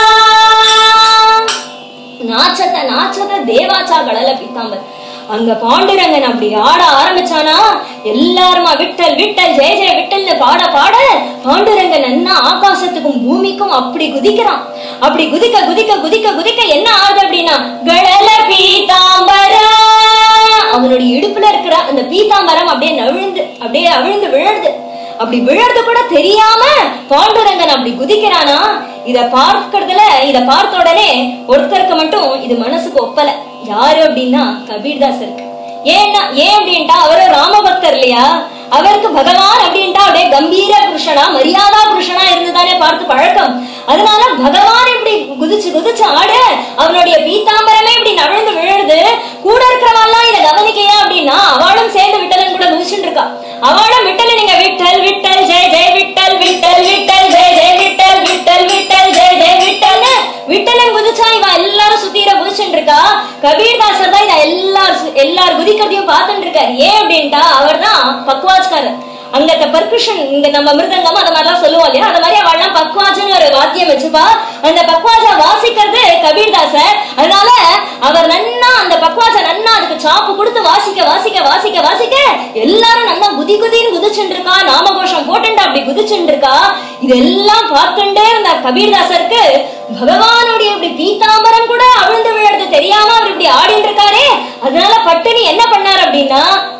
நாச்சத நாச்சத தேவாச்சா கடல பீத்தாம்பர் அங்க பாண்டுரங்கன் அப்படி ஆட ஆரம்பிச்சானா எல்லாருமா விட்டல் விட்டல் ஜெய ஜெய விட்டல்னு பாட பாட பாண்டுரங்கன் என்ன ஆகாசத்துக்கும் பூமிக்கும் அப்படி குதிக்கிறான் அப்படி குதிக்க குதிக்க குதிக்க குதிக்க என்ன ஆகுது அப்படின்னா கடல பீதாம்பரா அவனுடைய இடுப்புல இருக்கிற அந்த பீதாம்பரம் அப்படியே நவிழ்ந்து அப்படியே அவிழ்ந்து விழுது அப்படி விழறது கூட தெரியாம பாண்டுரங்கன் அப்படி குதிக்கிறானா இத பார்க்கறதுல இத பார்த்த உடனே ஒருத்தருக்கு மட்டும் இது மனசுக்கு ஒப்பல யாரு அப்படின்னா கபீர்தாசருக்கு ஏன்னா ஏன் அப்படின்ட்டா அவரு ராமபக்தர் இல்லையா அவருக்கு பகவான் அப்படின்ட்டா அப்படியே கம்பீர புருஷனா மரியாதா புருஷனா இருந்துதானே பார்த்து பழக்கம் அதனால பகவான் இப்படி குதிச்சு குதிச்சு ஆட அவனுடைய பீத்தாம்பரமே இப்படி நவிழ்ந்து விழுது கூட இருக்கிறவெல்லாம் இதை கவனிக்கையா அப்படின்னா அவளும் சேர்ந்து விட்டலன் கூட குதிச்சுட்டு இருக்கா அவளும் விட்டல நீங்க விட்டல் விட்டல் ஜெய ஜெய விட்டல் விட்டல் விட்டல் ஜெய ஜெய விட்டல் விட்டல் விட்டல் ஜெய ஜெய விட்டல்னு விட்டலன் குதிச்சா இவ எல்லாரும் சுத்தீர குதிச்சுட்டு இருக்கா கபீர்தாசர் தான் இத எல்லாரும் எல்லார் குதிக்கிறதையும் பார்த்துட்டு இருக்காரு ஏன் அப்படின்ட்டா அவர் தான் பக்வாஜ்காரர் அங்க இந்த பர்குஷன் இங்க நம்ம மிருதங்கம் அந்த மாதிரிலாம் சொல்லுவோம் இல்லையா அந்த மாதிரி அவள்லாம் பக்வாஜன்னு ஒரு வாத்தியம் வச்சுப்பா அந்த பக்வாஜா வாசிக்கிறது கபீர்தாசர் அதனால அவர் நன்னா அந்த பக்வாஜா நன்னா அதுக்கு சாப்பு கொடுத்து வாசிக்க வாசிக்க வாசிக்க வாசிக்க எல்லாரும் நல்லா குதி குதின்னு குதிச்சுட்டு இருக்கா நாமகோஷம் போட்டுண்டு அப்படி குதிச்சுட்டு இருக்கா இதெல்லாம் பார்த்துட்டே இருந்த கபீர்தாசருக்கு பகவானுடைய இப்படி பீதாம்பரம் கூட அவிழ்ந்து விழுறது தெரியாம அவர் இப்படி ஆடிட்டு இருக்காரே அதனால பட்டுனி என்ன பண்ணார் அப்படின்னா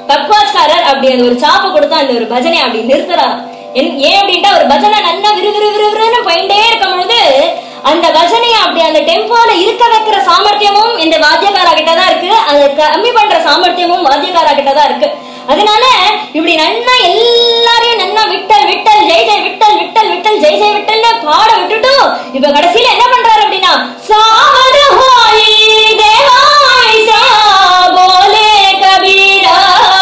பக்வாஸ்காரர் அப்படி அந்த ஒரு சாப்பை கொடுத்து அந்த ஒரு பஜனை அப்படி நிறுத்துறாராம் என்- ஏன் அப்படின்ட்டா ஒரு பஜனை நல்லா விறு விறு விறு விறுன்னு போயிட்டே இருக்கும் பொழுது அந்த பஜனையை அப்படி அந்த டெம்போல இருக்க வைக்கிற சாமர்த்தியமும் இந்த வாத்தியக்காரா கிட்ட தான் இருக்கு அதை கம்மி பண்ற சாமர்த்தியமும் வாத்தியக்காரா கிட்ட தான் இருக்கு அதனால இப்படி நன்னா எல்லாரையும் நன்னா விட்டல் விட்டல் ஜெய் ஜெய் விட்டல் விட்டல் விட்டல் ஜெய் ஜெய் விட்டல்னு பாட விட்டுட்டு இப்ப கடைசியில என்ன பண்றாரு அப்படின்னா சாவத ஹோய் தேவாய் சா போலே கபீரா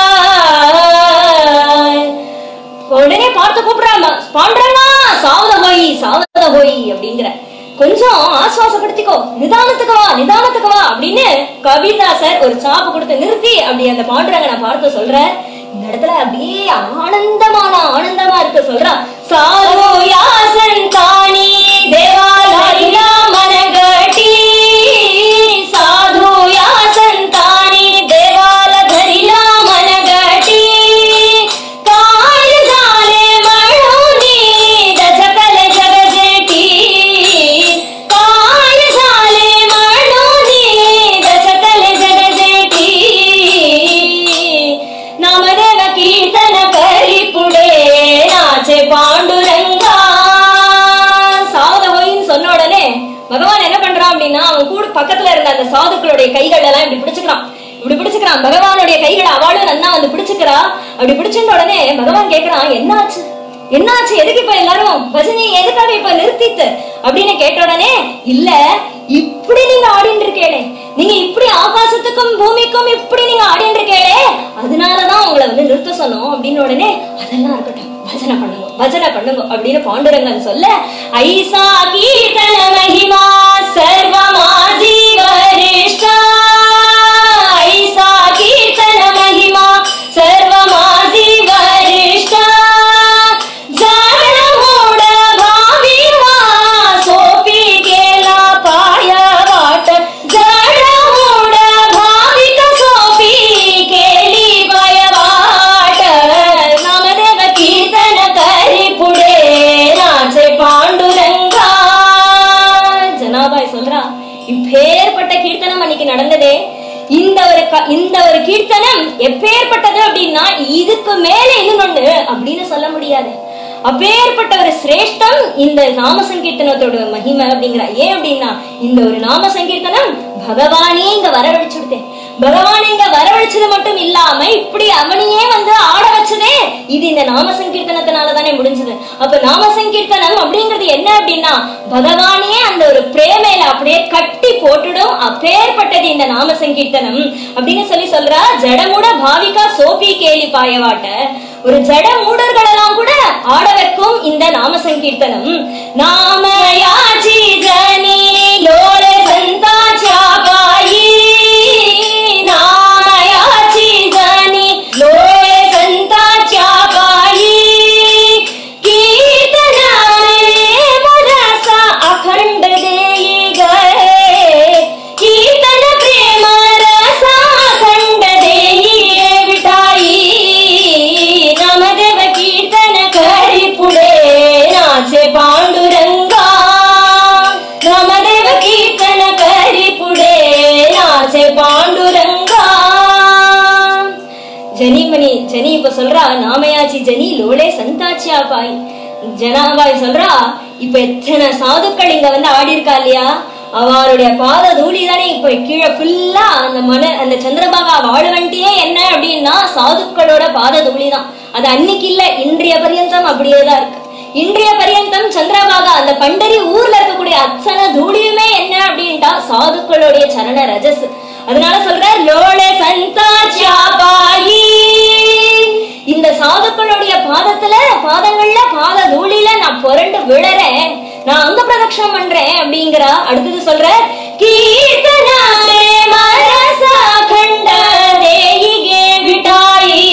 உடனே பார்த்து கூப்பிடுறாங்க பாண்டரனா சாவத ஹோய் சாவத ஹோய் அப்படிங்கிற கொஞ்சம் ஆசுவாசப்படுத்திக்கோ நிதானத்துக்கு வா நிதானத்துக்கு வா அப்படின்னு கவிதாசர் ஒரு சாப்பு கொடுத்து நிறுத்தி அப்படி அந்த பாண்டுரங்கனை பார்த்து சொல்ற இந்த இடத்துல அப்படியே ஆனந்தமான ஆனந்தமா இருக்கு சொல்றா சாரோ யாசன் தானி தேவாலயா மனகட்டி சாது யாசன் தானி தேவால தரிலா மனகட்டி काय झाले म्हणूनी दशकल जगजेटी काय झाले म्हणूनी दशकल जगजेटी नामदेव कीर्तन करी पुढे नाचे पांडुरंगा சாவத ஹோயின்னு சொன்ன உடனே பகவான் என்ன பண்றான் அப்படின்னா அவன் கூட பக்கத்துல இருந்த அந்த சாதுக்களுடைய கைகள் எல்லாம் இப்படி பிடிச்சுக்கிறான் இப்படி பிடிச்சுக்கிறான் பகவானுடைய கைகளை அவளும் நன்னா வந்து பிடிச்சுக்கிறா அப்படி பிடிச்சிருந்த உடனே பகவான் கேக்குறான் என்னாச்சு என்னாச்சு எதுக்கு இப்ப எல்லாரும் பஜனை எதுக்காக இப்ப நிறுத்தித்து அப்படின்னு கேட்ட உடனே இல்ல இப்படி நீங்க ஆடிட்டு இருக்கேளே நீங்க இப்படி ஆகாசத்துக்கும் பூமிக்கும் இப்படி நீங்க ஆடிட்டு இருக்கேளே அதனாலதான் உங்களை வந்து நிறுத்த சொன்னோம் அப்படின்னு உடனே அதெல்லாம் இருக்கட்டும் பஜனை பண்ணுங்க பஜனை பண்ணுங்க அப்படின்னு பாண்டுரங்கன் சொல்ல ஐசா கீர்த்தன மகிமா சர்வமாதி வரிஷ்டா ஐசா கீர்த்தன மகிமா சர்வமாதி வரிஷ்டா जाण मोड भाविवा सोपी केला पाय वाट जाण मोड भाविक सोपी केली पाय वाट नामदेव कीर्तन करी पुढे नाचे पांडुरंगा ஜனாபாய் சொல்றா இப்பேற்பட்ட கீர்த்தனம் அன்னைக்கு நடந்ததே இந்த ஒரு க- இந்த ஒரு கீர்த்தனம் எப்பேற்பட்டது அப்படின்னா இதுக்கு மேல இன்னொன்னு அப்படின்னு சொல்ல முடியாது அப்பேற்பட்ட ஒரு சிரேஷ்டம் இந்த நாம சங்கீர்த்தனத்தோட மகிமை அப்படிங்கிற ஏன் அப்படின்னா இந்த ஒரு நாம சங்கீர்த்தனம் பகவானே இங்க வரவழைச்சுடுதே பகவான் இங்க வரவழைச்சது மட்டும் இல்லாம இப்படி அவனையே வந்து ஆட வச்சதே இது இந்த நாம சங்கீர்த்தனத்தினால தானே முடிஞ்சது அப்ப நாம சங்கீர்த்தனம் அப்படிங்கிறது என்ன அப்படின்னா பகவானே அந்த ஒரு பிரேமையில அப்படியே கட்டி போட்டுடும் அப்பேற்பட்டது இந்த நாம சங்கீர்த்தனம் அப்படின்னு சொல்லி சொல்றா ஜடமுட பாவிகா சோபி கேலி பாயவாட்ட ஒரு ஜட மூடர்களெல்லாம் கூட ஆட வைக்கும் இந்த நாம சங்கீர்த்தனம் நாம யாச்சி ஜனி லோல சந்தாச்சா பாயி நாம யாச்சி ஜனி லோல சந்தாச்சா பாயி कीर्तनाने मुरसा अखंड देई गए कीर्तन प्रेम रसा अखंड देई विटाई नामदेव कीर्तन करी पुढे नाचे पांडुरंगा नामदेव कीर्तन करी पुढे नाचे पांडुरंगा ஜனிமணி ஜனி இப்ப சொல்றா நாமயாச்சி ஜனி லோலே சந்தாச்சியா பாய் ஜனாபாய் சொல்றா இப்ப எத்தனை சாதுக்கள் இங்க வந்து ஆடி இருக்கா இல்லையா அவளுடைய பாத தூளி தானே இப்ப கீழே ஃபுல்லா அந்த மன அந்த சந்திரபாகா வாழ்வன்ட்டியே என்ன அப்படின்னா சாதுக்களோட பாத தூளி தான் அது அன்னைக்கு இல்ல இன்றைய பரியந்தம் அப்படியே தான் இருக்கு இன்றைய பரியந்தம் சந்திரபாகா அந்த பண்டரி ஊர்ல இருக்கக்கூடிய அத்தனை தூளியுமே என்ன அப்படின்ட்டா சாதுக்களுடைய சரண ரஜஸ் அதனால சொல்ற லோலே சந்தாச்சியா பாயி இந்த சாதுக்களுடைய பாதத்துல பாதங்கள்ல பாத தூளில நான் புரண்டு விழறேன் நான் அங்க பிரதட்சணம் பண்றேன் அப்படிங்கிறா அடுத்தது சொல்ற கீர்த்தனாலே மரசா கண்ட தேயிகே விட்டாயி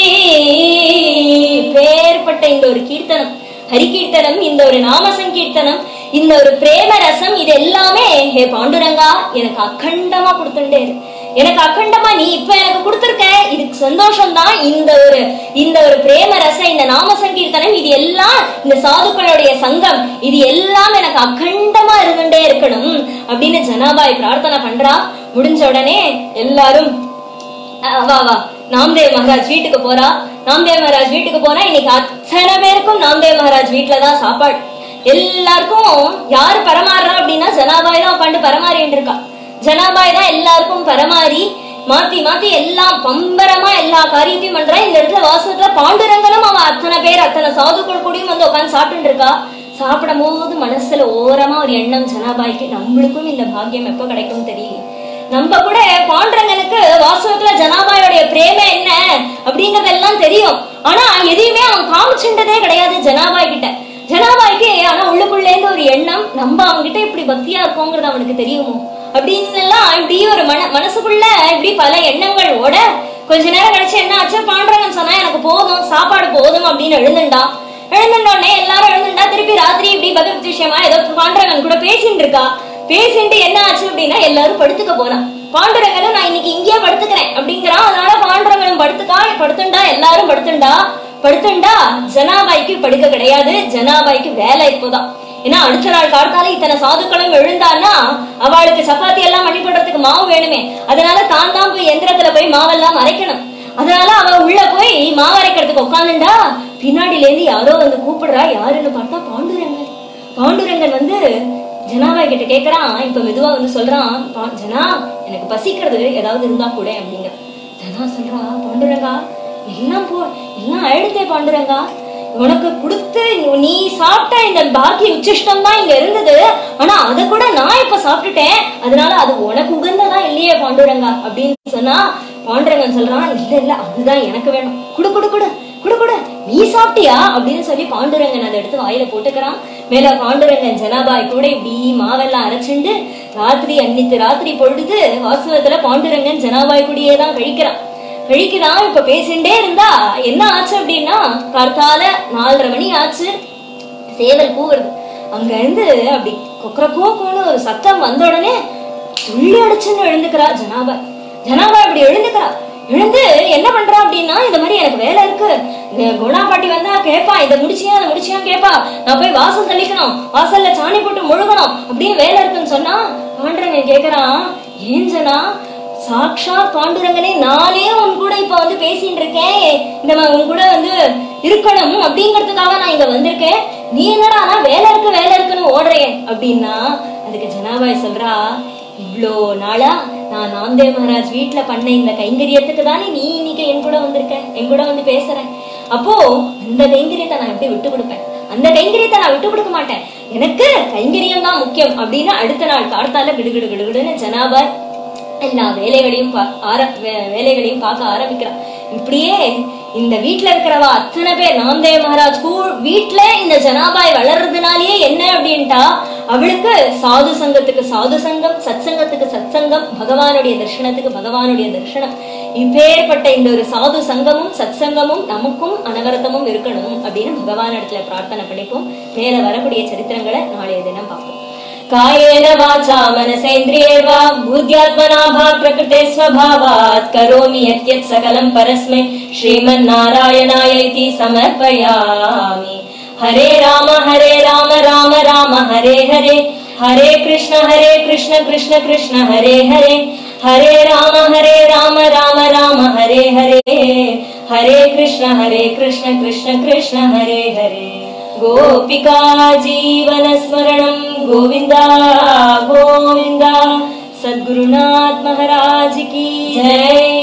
பேர்பட்ட இந்த ஒரு கீர்த்தனம் ஹரிகீர்த்தனம் இந்த ஒரு நாம சங்கீர்த்தனம் இந்த ஒரு பிரேம ரசம் இது எல்லாமே ஹே பாண்டுரங்கா எனக்கு அக்கண்டமா கொடுத்துட்டே இரு. எனக்கு அக்கண்டமா நீ இப்ப எனக்கு கொடுத்துருக்க இதுக்கு சந்தோஷம் தான் இந்த ஒரு இந்த ஒரு பிரேம ரசம் இந்த நாம சங்கீர்த்தனம் இது எல்லாம் இந்த சாதுக்களுடைய சங்கம் இது எல்லாம் எனக்கு அக்கண்டமா இருந்துட்டே இருக்கணும் அப்படின்னு ஜனாபாய் பிரார்த்தனை பண்றா முடிஞ்ச உடனே எல்லாரும் அஹ் வா வா நாம்தேவ் மகாராஜ் வீட்டுக்கு போறா நாம்தேவ் மகாராஜ் வீட்டுக்கு போனா இன்னைக்கு அத்தனை பேருக்கும் நாம்தேவ் மகாராஜ் வீட்டுல தான் சாப்பாடு எல்லாருக்கும் யாரு பரமாறுறா அப்படின்னா ஜனாபாய் தான் உட்காந்து பரமாறிட்டு இருக்கா ஜனாபாய் தான் எல்லாருக்கும் பரமாறி மாத்தி மாத்தி எல்லாம் பம்பரமா எல்லா காரியத்தையும் பண்றா இந்த இடத்துல வாசத்துல பாண்டுரங்கனும் அவன் அத்தனை பேர் அத்தனை சாதுக்கள் கூடயும் வந்து உட்காந்து சாப்பிட்டு இருக்கா சாப்பிடும் போது மனசுல ஓரமா ஒரு எண்ணம் ஜனாபாய்க்கு நம்மளுக்கும் இந்த பாக்கியம் எப்ப கிடைக்கும் தெரியல நம்ம கூட பாண்டரங்கனுக்கு வாசகத்துல ஜனாபாயோடைய பிரேம என்ன அப்படிங்கறதெல்லாம் தெரியும் ஆனா எதையுமே அவன் காமிச்சுட்டதே கிடையாது ஜனாபாய் கிட்ட ஜனாபாய்க்கு ஆனா உள்ளுக்குள்ளே இருந்து ஒரு எண்ணம் நம்ம அவன்கிட்ட இப்படி பக்தியா இருக்கோங்கிறது அவனுக்கு தெரியுமோ அப்படின்னு எல்லாம் இப்படி ஒரு மன மனசுக்குள்ள இப்படி பல எண்ணங்கள் ஓட கொஞ்ச நேரம் கழிச்சு என்ன ஆச்சு பாண்டரங்கன் சொன்னா எனக்கு போதும் சாப்பாடு போதும் அப்படின்னு எழுந்துண்டா எழுந்துட்டோடனே எல்லாரும் எழுந்துட்டா திருப்பி ராத்திரி இப்படி பகவத் விஷயமா ஏதோ பாண்டரங்கன் கூட பேசிட்டு இருக்கா பேசிட்டு என்ன ஆச்சு அப்படின்னா எல்லாரும் படுத்துக்க போறான் பாண்டுரங்கனும் நான் இன்னைக்கு இங்கேயே படுத்துக்கிறேன் அப்படிங்கிறான் அதனால பாண்டுரங்கனும் படுத்துக்கா படுத்துண்டா எல்லாரும் படுத்துண்டா படுத்துண்டா ஜனாபாய்க்கு படுக்க கிடையாது ஜனாபாய்க்கு வேலை இப்போதான் ஏன்னா அடுத்த நாள் காலத்தால இத்தனை சாதுக்களும் எழுந்தான்னா அவளுக்கு சப்பாத்தி எல்லாம் மணி போடுறதுக்கு மாவு வேணுமே அதனால தான் தான் போய் எந்திரத்துல போய் மாவெல்லாம் அரைக்கணும் அதனால அவ உள்ள போய் மாவு அரைக்கிறதுக்கு உட்காந்துண்டா பின்னாடில இருந்து யாரோ வந்து கூப்பிடுறா யாருன்னு பார்த்தா பாண்டுரங்கன் பாண்டுரங்கன் வந்து ஜனாபாய் கிட்ட கேக்குறான் இப்ப மெதுவா வந்து சொல்றான் "பா- ஜனா எனக்கு பசிக்கிறது ஏதாவது இருந்தா கூட அப்படிங்கிற ஜனா சொல்றா பாண்டுரங்கா எல்லாம் போ எல்லாம் ஆயிடுத்தே பாண்டுரங்கா உனக்கு கொடுத்து நீ சாப்பிட்ட இந்த பாக்கிய உச்சிஷ்டம் தான் இங்க இருந்தது ஆனா அத கூட நான் இப்ப சாப்பிட்டுட்டேன் அதனால அது உனக்கு உகந்ததா இல்லையே பாண்டுரங்கா அப்படின்னு சொன்னா பாண்டுரங்கன் சொல்றான் இல்ல இல்ல அதுதான் எனக்கு வேணும் குடு குடு குடு குடு குடு நீ சாப்பிட்டியா அப்படின்னு சொல்லி பாண்டுரங்கன் அதை எடுத்து வாயில போட்டுக்கிறான் மேல பாண்டுரங்கன் ஜனாபாய் கூட இப்படி மாவெல்லாம் அரைச்சுண்டு ராத்திரி அன்னித்து ராத்திரி பொழுது வாசவத்துல பாண்டுரங்கன் ஜனாபாய் கூடயே தான் கழிக்கிறான் கழிக்கிறான் இப்ப பேசிண்டே இருந்தா என்ன ஆச்சு அப்படின்னா கார்த்தால நாலரை மணி ஆச்சு சேவல் கூவுறது அங்க இருந்து அப்படி கொக்கரக்கோன்னு ஒரு சத்தம் வந்த உடனே துள்ளி அடிச்சுன்னு எழுந்துக்கிறா ஜனாபாய் ஜனாபாய் அப்படி எழுந்துக்கிறா எழுந்து என்ன பண்றா அப்படின்னா இந்த மாதிரி எனக்கு வேலை இருக்கு இந்த குணா பாட்டி வந்தா கேப்பா இதை முடிச்சியா அதை முடிச்சியா கேப்பா நான் போய் வாசல் தெளிக்கணும் வாசல்ல சாணி போட்டு முழுகணும் அப்படின்னு வேலை இருக்குன்னு சொன்னா பாண்டரங்க கேக்குறான் ஏன் ஜனா சாக்ஷாத் பாண்டுரங்கனே நானே உன் கூட இப்ப வந்து பேசிட்டு இருக்கேன் இந்த மாதிரி உன் கூட வந்து இருக்கணும் அப்படிங்கறதுக்காக நான் இங்க வந்திருக்கேன் நீ என்னடா ஆனா வேலை இருக்கு வேலை இருக்குன்னு ஓடுறேன் அப்படின்னா அதுக்கு ஜனாபாய் சொல்றா இவ்ளோ நாளா நான் நாம்தேவ் மகாராஜ் வீட்ல பண்ண இந்த கைங்கரியத்துக்கு தானே நீ இன்னைக்கு என் கூட வந்திருக்க என் கூட வந்து பேசுற அப்போ அந்த கைங்கரியத்தை நான் எப்படி விட்டு கொடுப்பேன் அந்த கைங்கரியத்தை நான் விட்டு கொடுக்க மாட்டேன் எனக்கு கைங்கரியம் தான் முக்கியம் அப்படின்னு அடுத்த நாள் கார்த்தால கிடுகிடு கிடுகிடுன்னு ஜனாபாய் எல்லா வேலைகளையும் பா- ஆர- வே- வேலைகளையும் பார்க்க ஆரம்பிக்கிறான் இப்படியே இந்த வீட்ல இருக்கிறவா அத்தனை பேர் நாம்தேவ் மகாராஜ் கூ வீட்ல இந்த ஜனாபாய் வளர்றதுனாலயே என்ன அப்படின்ட்டா அவளுக்கு சாது சங்கத்துக்கு சாது சங்கம் சத் சங்கத்துக்கு சத் சங்கம் பகவானுடைய தரிசனத்துக்கு பகவானுடைய தரிசனம் இப்பேற்பட்ட இந்த ஒரு சாது சங்கமும் சத் சங்கமும் நமக்கும் அனவரதமும் இருக்கணும் அப்படின்னு பகவான் இடத்துல பிரார்த்தனை பண்ணிப்போம் மேல வரக்கூடிய சரித்திரங்களை நாளைய தினம் பார்ப்போம் कायेन वाचा मनसेन्द्रिये वा बुद्ध्यात्मना भा प्रकृते स्वभावात् करोमि यत् सकलं परस्मै श्रीमन्नारायणाय इति समर्पयामि हरे राम हरे राम राम राम हरे हरे हरे कृष्ण हरे कृष्ण कृष्ण कृष्ण हरे हरे हरे राम हरे राम राम राम हरे हरे हरे कृष्ण हरे कृष्ण कृष्ण कृष्ण हरे हरे गोपिका जीवनस्मरणं गोविन्दा गोविन्दा सद्गुरुनाथ महाराज की जय